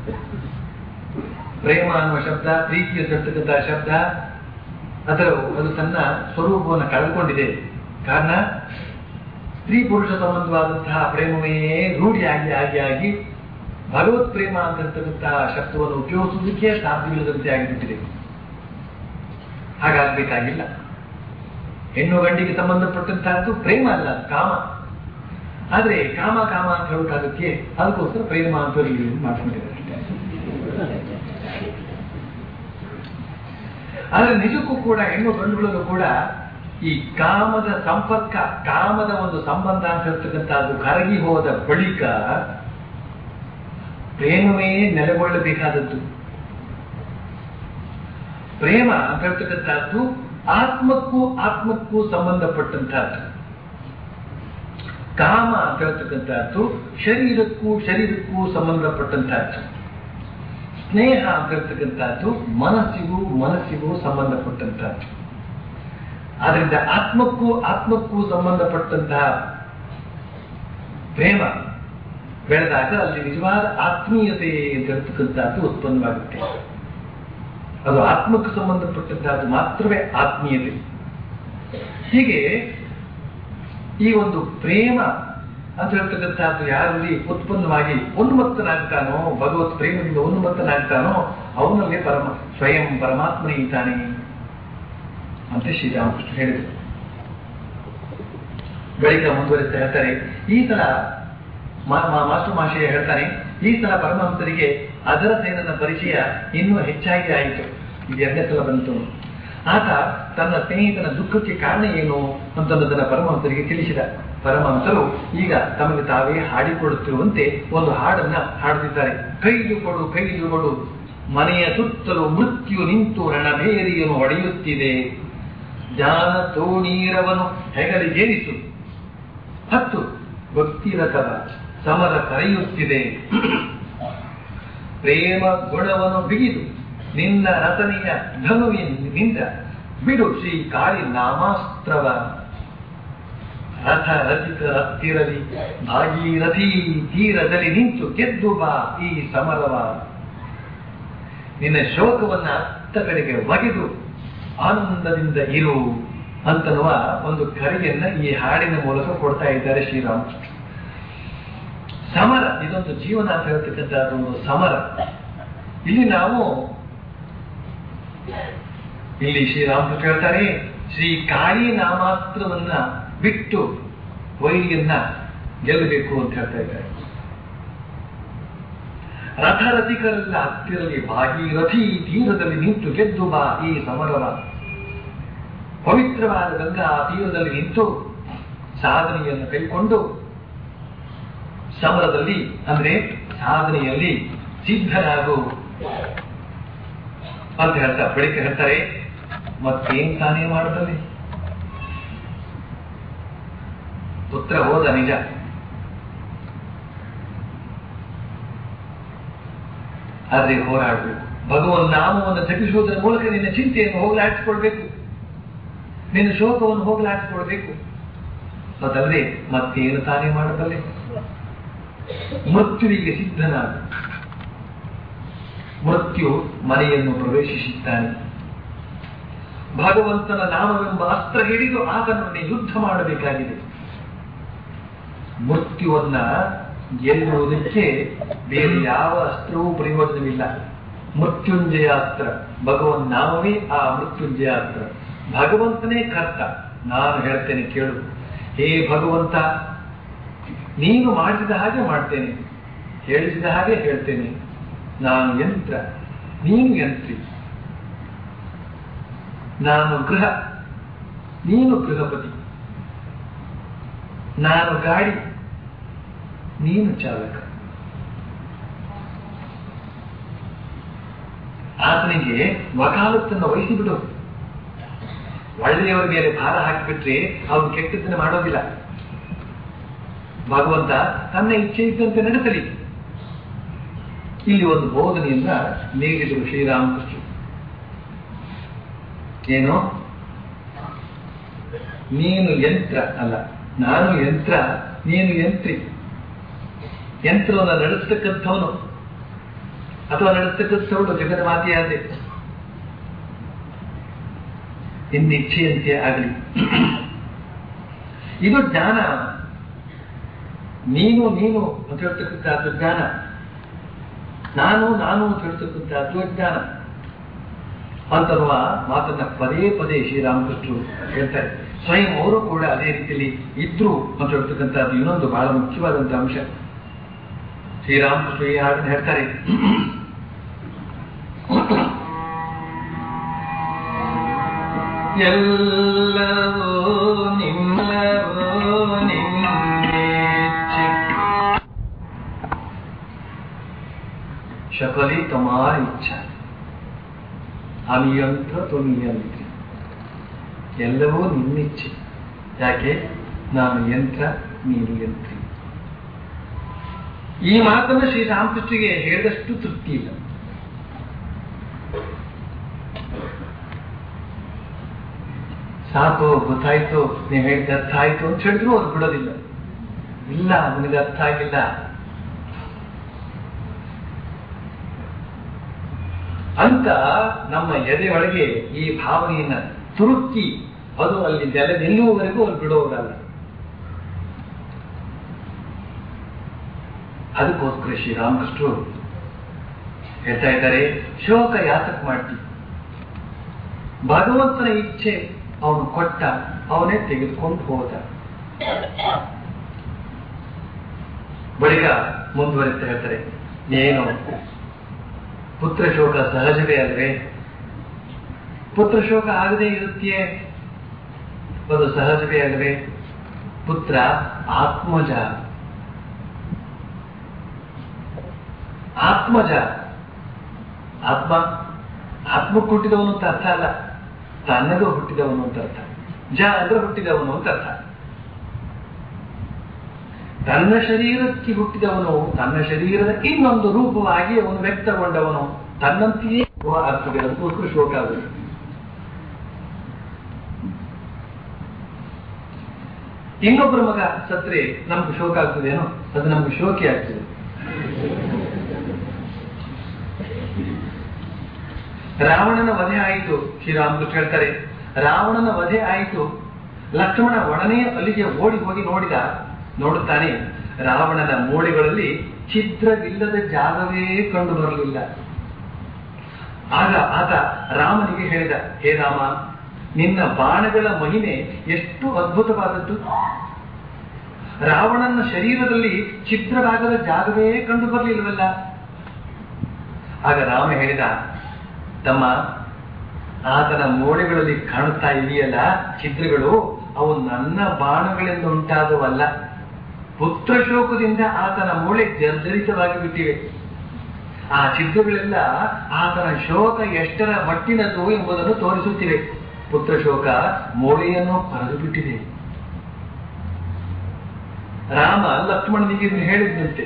ಪ್ರೇಮ ಅನ್ನುವ ಶಬ್ದ ಪ್ರೀತಿಯ ತರ್ತಕ್ಕಂಥ ಶಬ್ದ ಅದರ ಅದು ತನ್ನ ಸ್ವರೂಪವನ್ನು ಕಳೆದುಕೊಂಡಿದೆ ಕಾರಣ ಸ್ತ್ರೀ ಪುರುಷ ಸಂಬಂಧವಾದಂತಹ ಪ್ರೇಮವೇ ರೂಢಿಯಾಗಿ ಆಗಿ ಆಗಿ ಭಗವತ್ ಪ್ರೇಮ ಅಂತಕ್ಕಂತಹ ಶಬ್ದವನ್ನು ಉಪಯೋಗಿಸುವುದಕ್ಕೆ ಸಾಧ್ಯವಿಲ್ಲದಂತೆ ಆಗಿಬಿಟ್ಟಿದೆ ಹಾಗಾಗಬೇಕಾಗಿಲ್ಲ ಹೆಣ್ಣು ಗಂಡಿಗೆ ಸಂಬಂಧಪಟ್ಟಂತಹದ್ದು ಪ್ರೇಮ ಅಲ್ಲ ಕಾಮ ಆದ್ರೆ ಕಾಮ ಕಾಮ ಅಂತ ಹೇಳೋಕ್ಕಾಗಕ್ಕೆ ಅದಕ್ಕೋಸ್ಕರ ಪ್ರೇಮ ಅಂತ ಮಾಡ್ಕೊಂಡಿದ್ದಾರೆ ಆದ್ರೆ ನಿಜಕ್ಕೂ ಕೂಡ ಹೆಣ್ಣು ಗಂಡುಗಳಲ್ಲೂ ಕೂಡ ಈ ಕಾಮದ ಸಂಪರ್ಕ ಕಾಮದ ಒಂದು ಸಂಬಂಧ ಅಂತ ಹೇಳ್ತಕ್ಕಂಥದ್ದು ಕರಗಿ ಹೋದ ಬಳಿಕ ಪ್ರೇಮವೇ ನೆಲೆಗೊಳ್ಳಬೇಕಾದದ್ದು ಪ್ರೇಮ ಅಂತ ಹೇಳ್ತಕ್ಕಂಥದ್ದು ಆತ್ಮಕ್ಕೂ ಆತ್ಮಕ್ಕೂ ಸಂಬಂಧಪಟ್ಟಂತಹದ್ದು ಕಾಮ ಅಂತ ಹೇಳ್ತಕ್ಕಂಥದ್ದು ಶರೀರಕ್ಕೂ ಶರೀರಕ್ಕೂ ಸಂಬಂಧಪಟ್ಟಂತಹದ್ದು ಸ್ನೇಹ ಅಂತ ಹೇಳ್ತಕ್ಕಂಥದ್ದು ಮನಸ್ಸಿಗೂ ಮನಸ್ಸಿಗೂ ಸಂಬಂಧಪಟ್ಟಂತಹದ್ದು ಆದ್ರಿಂದ ಆತ್ಮಕ್ಕೂ ಆತ್ಮಕ್ಕೂ ಸಂಬಂಧಪಟ್ಟಂತಹ ಪ್ರೇಮ ಬೆಳೆದಾಗ ಅಲ್ಲಿ ನಿಜವಾದ ಆತ್ಮೀಯತೆ ಅಂತ ಹೇಳ್ತಕ್ಕಂಥದ್ದು ಉತ್ಪನ್ನವಾಗುತ್ತೆ ಅದು ಆತ್ಮಕ್ಕೆ ಸಂಬಂಧಪಟ್ಟಂತಹದ್ದು ಮಾತ್ರವೇ ಆತ್ಮೀಯತೆ ಹೀಗೆ ಈ ಒಂದು ಪ್ರೇಮ ಅಂತ ಹೇಳ್ತಕ್ಕಂಥದ್ದು ಯಾರಲ್ಲಿ ಉತ್ಪನ್ನವಾಗಿ ಉನ್ಮತ್ತನಾಗ್ತಾನೋ ಭಗವತ್ ಪ್ರೇಮದಿಂದ ಉನ್ಮತ್ತನಾಗ್ತಾನೋ ಅವನಲ್ಲಿ ಪರಮ ಸ್ವಯಂ ಪರಮಾತ್ಮನೇ ಇದ್ದಾನೆ ಅಂತ ಶ್ರೀರಾಮಕೃಷ್ಣ ಹೇಳಿದರು ಬಳಿಕ ಮುಂದುವರಿಸ್ತಾ ಹೇಳ್ತಾರೆ ಈ ಸಲ ಮಾ- ಮಾ- ಮಾಸ್ಟರ್ ಮಾಶಯ ಹೇಳ್ತಾನೆ ಈ ಸಲ ಪರಮಹಂಸರಿಗೆ ಅದರ ಸೇನನ ಪರಿಚಯ ಇನ್ನೂ ಹೆಚ್ಚಾಗಿ ಆಯಿತು ಇದು ಎರಡನೇ ಸಲ ಬಂತು ಆತ ತನ್ನ ಸ್ನೇಹಿತನ ದುಃಖಕ್ಕೆ ಕಾರಣ ಏನು ಅಂತನ್ನೋದನ್ನ ಪರಮಹಂಸರಿಗೆ ತಿಳಿಸಿದ ಪರಮಹಂಸರು ಈಗ ತಮಗೆ ತಾವೇ ಹಾಡಿಕೊಳ್ಳುತ್ತಿರುವಂತೆ ಒಂದು ಹಾಡನ್ನ ಹಾಡುತ್ತಿದ್ದಾರೆ ಕೈದು ಕೊಡು ಕೈದು ಕೊಡು ಮನೆಯ ಸುತ್ತಲೂ ಮೃತ್ಯು ನಿಂತು ರಣಭೇರಿಯನ್ನು ಹೊಡೆಯುತ್ತಿದೆ ಜ್ಞಾನ ತೋಣೀರವನು ಹೆಗಲಿಗೇರಿಸು ಹತ್ತು ಭಕ್ತಿರಥವ ಸಮರ ಕರೆಯುತ್ತಿದೆ ಪ್ರೇಮ ಗುಣವನ್ನು ಬಿಗಿದು ನಿನ್ನ ರತನೆಯ ಧನುವಿನಿಂದ ಬಿಡು ಶ್ರೀ ಕಾಳಿ ನಾಮಾಸ್ತ್ರವ ರಥ ರಚಿತ ರತ್ತಿರಲಿ ಭಾಗೀರಥಿ ತೀರದಲ್ಲಿ ನಿಂತು ಗೆದ್ದು ಬಾ ಈ ಸಮರವ ನಿನ್ನ ಶೋಕವನ್ನ ಅತ್ತ ಕಡೆಗೆ ಒಗೆದು ಆನಂದದಿಂದ ಇರು ಅಂತನ್ನುವ ಒಂದು ಕರೆಯನ್ನ ಈ ಹಾಡಿನ ಮೂಲಕ ಕೊಡ್ತಾ ಇದ್ದಾರೆ ಶ್ರೀರಾಮಕೃಷ್ಣ ಸಮರ ಇದೊಂದು ಜೀವನ ಅಂತ ಹೇಳ್ತಕ್ಕಂಥದ್ದು ಒಂದು ಸಮರ ಇಲ್ಲಿ ನಾವು ಇಲ್ಲಿ ಶ್ರೀರಾಮಕೃಷ್ಣ ಹೇಳ್ತಾರೆ ಶ್ರೀ ಕಾಳಿ ನಾಮಾಸ್ತ್ರವನ್ನ ಬಿಟ್ಟು ವೈರಿಯನ್ನ ಗೆಲ್ಲಬೇಕು ಅಂತ ಹೇಳ್ತಾ ಇದ್ದಾರೆ ರಥರಥಿಕರೆಲ್ಲ ಹತ್ತಿರಲಿ ಭಾಗೀರಥಿ ತೀರದಲ್ಲಿ ನಿಂತು ಗೆದ್ದು ಬಾ ಈ ಸಮರವ ಪವಿತ್ರವಾದ ಗಂಗಾ ತೀರದಲ್ಲಿ ನಿಂತು ಸಾಧನೆಯನ್ನು ಕೈಕೊಂಡು ಸಮರದಲ್ಲಿ ಅಂದ್ರೆ ಸಾಧನೆಯಲ್ಲಿ ಸಿದ್ಧನಾಗು ಅಂತ ಹೇಳ್ತಾರೆ ಬಳಿಕ ಹೇಳ್ತಾರೆ ಮತ್ತೇನ್ ತಾನೇ ಮಾಡದಲ್ಲಿ ಪುತ್ರ ಹೋದ ನಿಜ ಆದ್ರೆ ಹೋರಾಡಬೇಕು ಭಗವನ್ ನಾಮವನ್ನು ಜಪಿಸುವುದರ ಮೂಲಕ ನಿನ್ನ ಚಿಂತೆಯನ್ನು ಹೋಗಲಾಡಿಸಿಕೊಳ್ಬೇಕು ನಿನ್ನ ಶೋಕವನ್ನು ಹೋಗಲಾಡಿಸಿಕೊಳ್ಬೇಕು ಅದಲ್ಲದೆ ಮತ್ತೇನು ತಾನೇ ಮಾಡಬಲ್ಲೆ ಮೃತ್ಯುವಿಗೆ ಸಿದ್ಧನಾದ ಮೃತ್ಯು ಮನೆಯನ್ನು ಪ್ರವೇಶಿಸುತ್ತಾನೆ ಭಗವಂತನ ನಾಮವೆಂಬ ಅಸ್ತ್ರ ಹಿಡಿದು ಆತನನ್ನೇ ಯುದ್ಧ ಮಾಡಬೇಕಾಗಿದೆ ಮೃತ್ಯುವನ್ನ ಗೆಲ್ಲುವುದಕ್ಕೆ ಬೇರೆ ಯಾವ ಅಸ್ತ್ರವೂ ಪ್ರಯೋಜನವಿಲ್ಲ ಮೃತ್ಯುಂಜಯ ಅಸ್ತ್ರ ಭಗವನ್ ನಾಮವೇ ಆ ಮೃತ್ಯುಂಜಯ ಅಸ್ತ್ರ ಭಗವಂತನೇ ಕರ್ತ ನಾನು ಹೇಳ್ತೇನೆ ಕೇಳು ಹೇ ಭಗವಂತ ನೀನು ಮಾಡಿಸಿದ ಹಾಗೆ ಮಾಡ್ತೇನೆ ಹೇಳಿಸಿದ ಹಾಗೆ ಹೇಳ್ತೇನೆ ನಾನು ಯಂತ್ರ ನೀನು ಯಂತ್ರಿ ನಾನು ಗೃಹ ನೀನು ಗೃಹಪತಿ ನಾನು ಗಾಡಿ ನೀನು ಚಾಲಕ ಆತನಿಗೆ ವಕಾಲತ್ತನ್ನು ವಹಿಸಿಬಿಡು ಒಳ್ಳೆಯವರ ಮೇಲೆ ಭಾರ ಹಾಕಿಬಿಟ್ರೆ ಅವನು ಕೆಟ್ಟದ್ದನ್ನು ಮಾಡೋದಿಲ್ಲ ಭಗವಂತ ತನ್ನ ಇಚ್ಛೆ ಇದ್ದಂತೆ ನಡೆಸಲಿ ಇಲ್ಲಿ ಒಂದು ಬೋಧನೆಯನ್ನ ನೀಡಿದರು ಶ್ರೀರಾಮಕೃಷ್ಣ ಏನು ನೀನು ಯಂತ್ರ ಅಲ್ಲ ನಾನು ಯಂತ್ರ ನೀನು ಯಂತ್ರಿ ಯಂತ್ರವನ್ನು ನಡೆಸ್ತಕ್ಕಂಥವನು ಅಥವಾ ನಡೆಸ್ತಕ್ಕಂಥವಳು ಜಗದ ಮಾತೆಯಾದೆ ನಿನ್ನಿಚ್ಛೆಯಂತೆ ಆಗಲಿ ಇದು ಜ್ಞಾನ ನೀನು ನೀನು ಅಂತ ಹೇಳ್ತಕ್ಕಂಥದ್ದು ಜ್ಞಾನ ನಾನು ನಾನು ಅಂತ ಹೇಳ್ತಕ್ಕಂಥದ್ದು ಅಜ್ಞಾನ ಅಂತನ್ನುವ ಮಾತನ್ನ ಪದೇ ಪದೇ ಶ್ರೀರಾಮಕೃಷ್ಣರು ಹೇಳ್ತಾರೆ ಸ್ವಯಂ ಅವರು ಕೂಡ ಅದೇ ರೀತಿಯಲ್ಲಿ ಇದ್ರು ಅಂತ ಹೇಳ್ತಕ್ಕಂಥದ್ದು ಇನ್ನೊಂದು ಬಹಳ ಮುಖ್ಯವಾದಂತ ಅಂಶ ಶ್ರೀರಾಮಕೃಷ್ಣ ಈ ಹಾಡನ್ನು ಹೇಳ್ತಾರೆ ಎಲ್ಲವೋ ನಿಮ್ಮವೋ ನಿನ್ನೆಚ್ಚೆ शकली तुम्हार इच्छा আমি ಯಂತ್ರ তুমি ಯಂತ್ರ ಎಲ್ಲವೂ ನಿನ್ನಿಚ್ಛೆ ಯಾಕೆ ನಾನು ಯಂತ್ರ ನೀನು ಎಂತ್ರಿ ಈ ಮಾತನ್ನು ಶ್ರೀರಾಮಕೃಷ್ಣಗೆ ಹೇಳಿದಷ್ಟು ತೃಪ್ತಿ ಇಲ್ಲ ಸಾಕು ಗೊತ್ತಾಯ್ತು ನೀವು ಹೇಳಿದ ಅರ್ಥ ಆಯ್ತು ಅಂತ ಹೇಳಿದ್ರು ಅವ್ರು ಬಿಡೋದಿಲ್ಲ ಇಲ್ಲ ನಿನಗೆ ಅರ್ಥ ಆಗಿಲ್ಲ ಅಂತ ನಮ್ಮ ಎದೆಯೊಳಗೆ ಈ ಭಾವನೆಯನ್ನ ತುರುಕಿ ಅದು ಅಲ್ಲಿ ನೆಲೆ ನಿಲ್ಲುವವರೆಗೂ ಅವ್ರು ಬಿಡೋರಲ್ಲ ಅದಕ್ಕೋಸ್ಕರ ಶ್ರೀರಾಮಕೃಷ್ಣರು ಹೇಳ್ತಾ ಇದ್ದಾರೆ ಶೋಕ ಯಾತಕ್ ಮಾಡ್ತಿ ಭಗವಂತನ ಇಚ್ಛೆ ಅವನು ಕೊಟ್ಟ ಅವನೇ ತೆಗೆದುಕೊಂಡು ಹೋದ ಬಳಿಕ ಮುಂದುವರಿತಾ ಹೇಳ್ತಾರೆ ಏನು ಪುತ್ರ ಶೋಕ ಸಹಜವೇ ಅಲ್ವೇ ಪುತ್ರ ಶೋಕ ಆಗದೇ ಇರುತ್ತೆಯೇ ಅದು ಸಹಜವೇ ಅಲ್ವೇ ಪುತ್ರ ಆತ್ಮಜ ಆತ್ಮಜ ಆತ್ಮ ಆತ್ಮಕ್ಕೆ ಹುಟ್ಟಿದವನು ಅಂತ ಅರ್ಥ ಅಲ್ಲ ತನ್ನಗೂ ಹುಟ್ಟಿದವನು ಅಂತ ಅರ್ಥ ಜ ಅಂದ್ರೆ ಹುಟ್ಟಿದವನು ಅಂತ ಅರ್ಥ ತನ್ನ ಶರೀರಕ್ಕೆ ಹುಟ್ಟಿದವನು ತನ್ನ ಶರೀರದ ಇನ್ನೊಂದು ರೂಪವಾಗಿ ಅವನು ವ್ಯಕ್ತಗೊಂಡವನು ತನ್ನಂತೆಯೇ ಆಗ್ತದೆ ಅದಕ್ಕೋಸ್ಕರ ಶೋಕ ಆಗುತ್ತೆ ಇನ್ನೊಬ್ಬರ ಮಗ ಸತ್ರೆ ನಮ್ಗೆ ಶೋಕ ಆಗ್ತದೇನೋ ಅದು ನಮ್ಗೆ ಶೋಕಿ ಆಗ್ತದೆ ರಾವಣನ ವಧೆ ಆಯಿತು ಶ್ರೀರಾಮಕೃಷ್ಣ ಹೇಳ್ತಾರೆ ರಾವಣನ ವಧೆ ಆಯಿತು ಲಕ್ಷ್ಮಣ ಒಡನೆ ಅಲ್ಲಿಗೆ ಓಡಿ ಹೋಗಿ ನೋಡಿದ ನೋಡುತ್ತಾನೆ ರಾವಣನ ಮೂಳೆಗಳಲ್ಲಿ ಛಿದ್ರವಿಲ್ಲದ ಜಾಗವೇ ಕಂಡು ಬರಲಿಲ್ಲ ಆಗ ಆತ ರಾಮನಿಗೆ ಹೇಳಿದ ಹೇ ರಾಮ ನಿನ್ನ ಬಾಣಗಳ ಮಹಿಮೆ ಎಷ್ಟು ಅದ್ಭುತವಾದದ್ದು ರಾವಣನ ಶರೀರದಲ್ಲಿ ಛಿದ್ರವಾಗದ ಜಾಗವೇ ಕಂಡು ಬರಲಿಲ್ವಲ್ಲ ಆಗ ರಾಮ ಹೇಳಿದ ತಮ್ಮ ಆತನ ಮೋಡೆಗಳಲ್ಲಿ ಕಾಣುತ್ತಾ ಇದೆಯಲ್ಲ ಛಿದ್ರಗಳು ಅವು ನನ್ನ ಬಾಣಗಳಿಂದ ಉಂಟಾದವಲ್ಲ ಪುತ್ರ ಶೋಕದಿಂದ ಆತನ ಮೂಳೆ ಜರ್ಜರಿತವಾಗಿ ಬಿಟ್ಟಿವೆ ಆ ಛಿದ್ರಗಳೆಲ್ಲ ಆತನ ಶೋಕ ಎಷ್ಟರ ಮಟ್ಟಿನದು ಎಂಬುದನ್ನು ತೋರಿಸುತ್ತಿವೆ ಪುತ್ರ ಶೋಕ ಮೂಳೆಯನ್ನು ಕರೆದು ಬಿಟ್ಟಿದೆ ರಾಮ ಲಕ್ಷ್ಮಣನಿಗೆ ಇದನ್ನು ಹೇಳಿದ್ದಂತೆ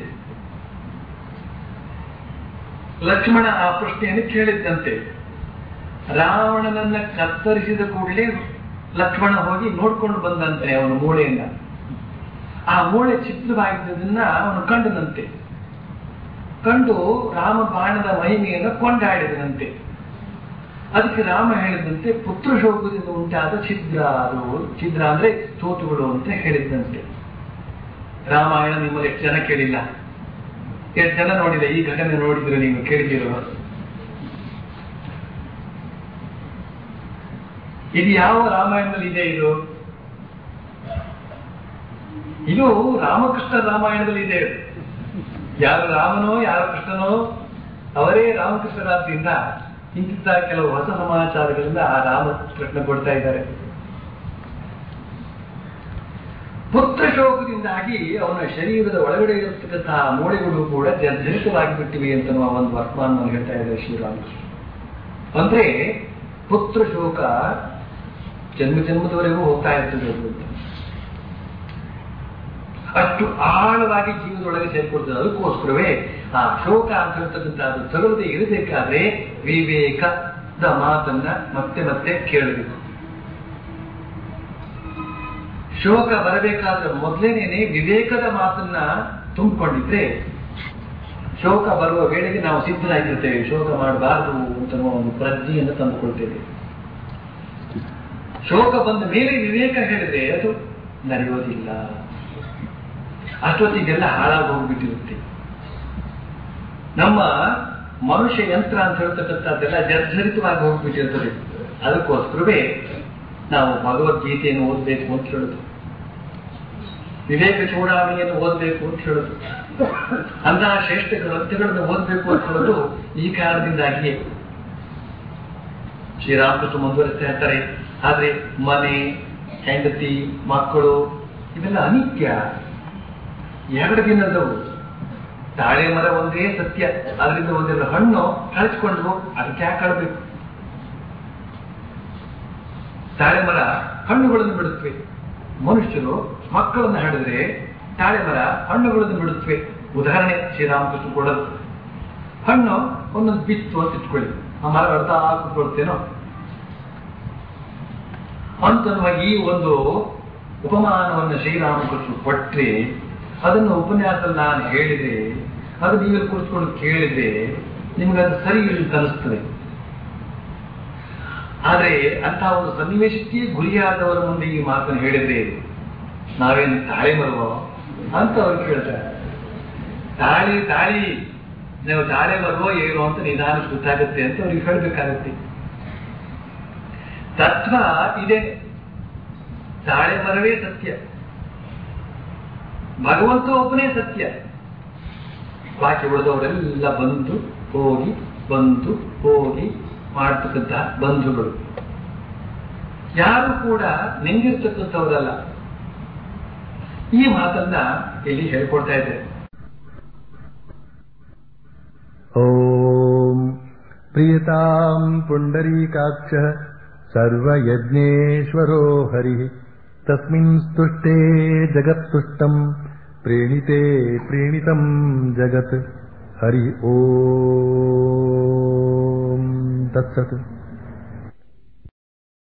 ಲಕ್ಷ್ಮಣ ಆ ಪ್ರಶ್ನೆಯನ್ನು ಕೇಳಿದ್ದಂತೆ ರಾವಣನನ್ನ ಕತ್ತರಿಸಿದ ಕೂಡಲೇ ಲಕ್ಷ್ಮಣ ಹೋಗಿ ನೋಡ್ಕೊಂಡು ಬಂದಂತೆ ಅವನ ಮೂಳೆಯನ್ನ ಆ ಮೂಳೆ ಚಿತ್ರವಾಗಿದ್ದದನ್ನ ಅವನು ಕಂಡನಂತೆ ಕಂಡು ರಾಮ ಬಾಣದ ಮಹಿಮೆಯನ್ನು ಕೊಂಡಾಡಿದನಂತೆ ಅದಕ್ಕೆ ರಾಮ ಹೇಳಿದಂತೆ ಪುತ್ರ ಶೋಕದಿಂದ ಉಂಟಾದ ಛಿದ್ರ ಅದು ಛಿದ್ರ ಅಂದ್ರೆ ತೋಟುಗಳು ಅಂತ ಹೇಳಿದಂತೆ ರಾಮಾಯಣ ನಿಮ್ಮಲ್ಲಿ ಎಷ್ಟು ಜನ ಕೇಳಿಲ್ಲ ಎಷ್ಟು ಜನ ನೋಡಿದೆ ಈ ಘಟನೆ ನೋಡಿದ್ರೆ ನೀವು ಕೇಳಿದಿರುವ ಇದು ಯಾವ ರಾಮಾಯಣದಲ್ಲಿ ಇದೆ ಇದು ಇದು ರಾಮಕೃಷ್ಣ ರಾಮಾಯಣದಲ್ಲಿ ಇದೆ ಯಾರು ರಾಮನೋ ಯಾರು ಕೃಷ್ಣನೋ ಅವರೇ ರಾಮಕೃಷ್ಣರಾದ್ರಿಂದ ಇಂತಿದ್ದ ಕೆಲವು ಹೊಸ ಸಮಾಚಾರಗಳಿಂದ ಆ ರಾಮಕೃಷ್ಣ ಕೊಡ್ತಾ ಇದ್ದಾರೆ ಪುತ್ರ ಶೋಕದಿಂದಾಗಿ ಅವನ ಶರೀರದ ಒಳಗಡೆ ಇರತಕ್ಕಂತಹ ಮೂಳೆಗಳು ಕೂಡ ಜರ್ಜರಿತವಾಗಿ ಬಿಟ್ಟಿವೆ ಅಂತ ನಾವು ಒಂದು ವರ್ತಮಾನವನ್ನು ಹೇಳ್ತಾ ಇದ್ದಾರೆ ಶ್ರೀರಾಮಕೃಷ್ಣ ಅಂದ್ರೆ ಪುತ್ರ ಶೋಕ ಜನ್ಮ ಜನ್ಮದವರೆಗೂ ಹೋಗ್ತಾ ಇರ್ತದೆ ಅದು ಅಂತ ಅಷ್ಟು ಆಳವಾಗಿ ಜೀವನದೊಳಗೆ ಸೇರ್ಕೊಳ್ತದೆ ಅದಕ್ಕೋಸ್ಕರವೇ ಆ ಶೋಕ ಅಂತ ಹೇಳ್ತಕ್ಕಂಥ ಅದು ತಗೊಳ್ಳದೆ ಇರಬೇಕಾದ್ರೆ ವಿವೇಕದ ಮಾತನ್ನ ಮತ್ತೆ ಮತ್ತೆ ಕೇಳಬೇಕು ಶೋಕ ಬರಬೇಕಾದ್ರೆ ಮೊದಲೇನೇನೆ ವಿವೇಕದ ಮಾತನ್ನ ತುಂಬಿಕೊಂಡಿದ್ರೆ ಶೋಕ ಬರುವ ವೇಳೆಗೆ ನಾವು ಸಿದ್ಧರಾಗಿರ್ತೇವೆ ಶೋಕ ಮಾಡಬಾರದು ಅಂತ ಒಂದು ಪ್ರಜ್ಞೆಯನ್ನು ತಂದುಕೊಳ್ತೇವೆ ಶೋಕ ಬಂದ ಮೇಲೆ ವಿವೇಕ ಹೇಳಿದ್ರೆ ಅದು ನಡೆಯೋದಿಲ್ಲ ಅಷ್ಟೊತ್ತಿಗೆಲ್ಲ ಹಾಳಾಗಿ ಹೋಗ್ಬಿಟ್ಟಿರುತ್ತೆ ನಮ್ಮ ಮನುಷ್ಯ ಯಂತ್ರ ಅಂತ ಹೇಳ್ತಕ್ಕಂಥದ್ದೆಲ್ಲ ಜರ್ಜರಿತವಾಗಿ ಹೋಗ್ಬಿಟ್ಟಿರ್ತದೆ ಅದಕ್ಕೋಸ್ಕರವೇ ನಾವು ಭಗವದ್ಗೀತೆಯನ್ನು ಓದಬೇಕು ಅಂತ ಹೇಳುದು ವಿವೇಕ ಚೂಡಾವಣಿಯನ್ನು ಓದಬೇಕು ಅಂತ ಹೇಳುದು ಅಂತಹ ಶ್ರೇಷ್ಠ ಗ್ರಂಥಗಳನ್ನು ಓದಬೇಕು ಅಂತ ಹೇಳೋದು ಈ ಕಾರಣದಿಂದಾಗಿಯೇ ಶ್ರೀರಾಮಕೃಷ್ಣ ಮುಂದುವರಿಸ್ತಾ ಇರ್ತಾರೆ ಆದ್ರೆ ಮನೆ ಹೆಂಡತಿ ಮಕ್ಕಳು ಇವೆಲ್ಲ ಅನಿತ್ಯ ಎರಡು ದಿನದವು ತಾಳೆ ಮರ ಒಂದೇ ಸತ್ಯ ಅದರಿಂದ ಒಂದೆರಡು ಹಣ್ಣು ಕಳಿಸ್ಕೊಂಡ್ವು ಅದಕ್ಕೆ ಯಾಕೆ ಕಳಬೇಕು ತಾಳೆ ಮರ ಹಣ್ಣುಗಳನ್ನು ಬಿಡುತ್ತವೆ ಮನುಷ್ಯರು ಮಕ್ಕಳನ್ನು ಹಾಡಿದ್ರೆ ತಾಳೆ ಮರ ಹಣ್ಣುಗಳನ್ನು ಬಿಡುತ್ತವೆ ಉದಾಹರಣೆ ಶ್ರೀರಾಮಕೃಷ್ಣ ಕೊಡೋದು ಹಣ್ಣು ಒಂದೊಂದು ಬಿತ್ತು ಅಂತ ಇಟ್ಕೊಳ್ಳಿ ಆ ಮರ ಅರ್ಧ ಹಾಕಿಕೊಳ್ತೇನೋ ಅಂತನ್ನುವ ಈ ಒಂದು ಉಪಮಾನವನ್ನು ಶ್ರೀರಾಮಕೃಷ್ಣ ಕೊಟ್ರೆ ಅದನ್ನು ಉಪನ್ಯಾಸದಲ್ಲಿ ನಾನು ಹೇಳಿದ್ರೆ ಅದು ನೀವಲ್ಲಿ ಕೂರಿಸ್ಕೊಂಡು ಕೇಳಿದ್ರೆ ನಿಮ್ಗೆ ಅದು ಸರಿ ಅಂತ ಅನಿಸ್ತದೆ ಆದ್ರೆ ಅಂತ ಒಂದು ಸನ್ನಿವೇಶಕ್ಕೆ ಗುರಿಯಾದವರ ಮುಂದೆ ಈ ಮಾತನ್ನು ಹೇಳಿದ್ರೆ ನಾವೇನು ತಾಳೆ ಮರವೋ ಅಂತ ಅವ್ರು ಕೇಳ್ತಾರೆ ತಾಳಿ ತಾಳಿ ನೀವು ತಾಳೆ ಮರವೋ ಏನು ಅಂತ ನಿಧಾನಕ್ಕೆ ಗೊತ್ತಾಗುತ್ತೆ ಅಂತ ಅವ್ರಿಗೆ ಹೇಳಬೇಕಾಗತ್ತೆ ತತ್ವ ಇದೆ ತಾಳೆ ಮರವೇ ಸತ್ಯ ಭಗವಂತ ಒಬ್ಬನೇ ಸತ್ಯ ಬಾಕಿ ಉಳಿದವರೆಲ್ಲ ಬಂದು ಹೋಗಿ ಬಂದು ಹೋಗಿ ಮಾಡ್ತಕ್ಕಂಥ ಬಂಧುಗಳು ಯಾರು ಕೂಡ ನಿಂಗಿರ್ತಕ್ಕಂಥವರಲ್ಲ ಈ ಮಾತನ್ನ ಇಲ್ಲಿ ಹೇಳ್ಕೊಡ್ತಾ ಇದ್ದಾರೆ ॐ प्रियताम् पुण्डरीकाक्षः सर्वयज्ञेश्वरो हरिः तस्मिन् स्तुष्टे जगत्तुष्टम् प्रीणिते प्रीणितम् जगत् हरि ॐ तत्सत्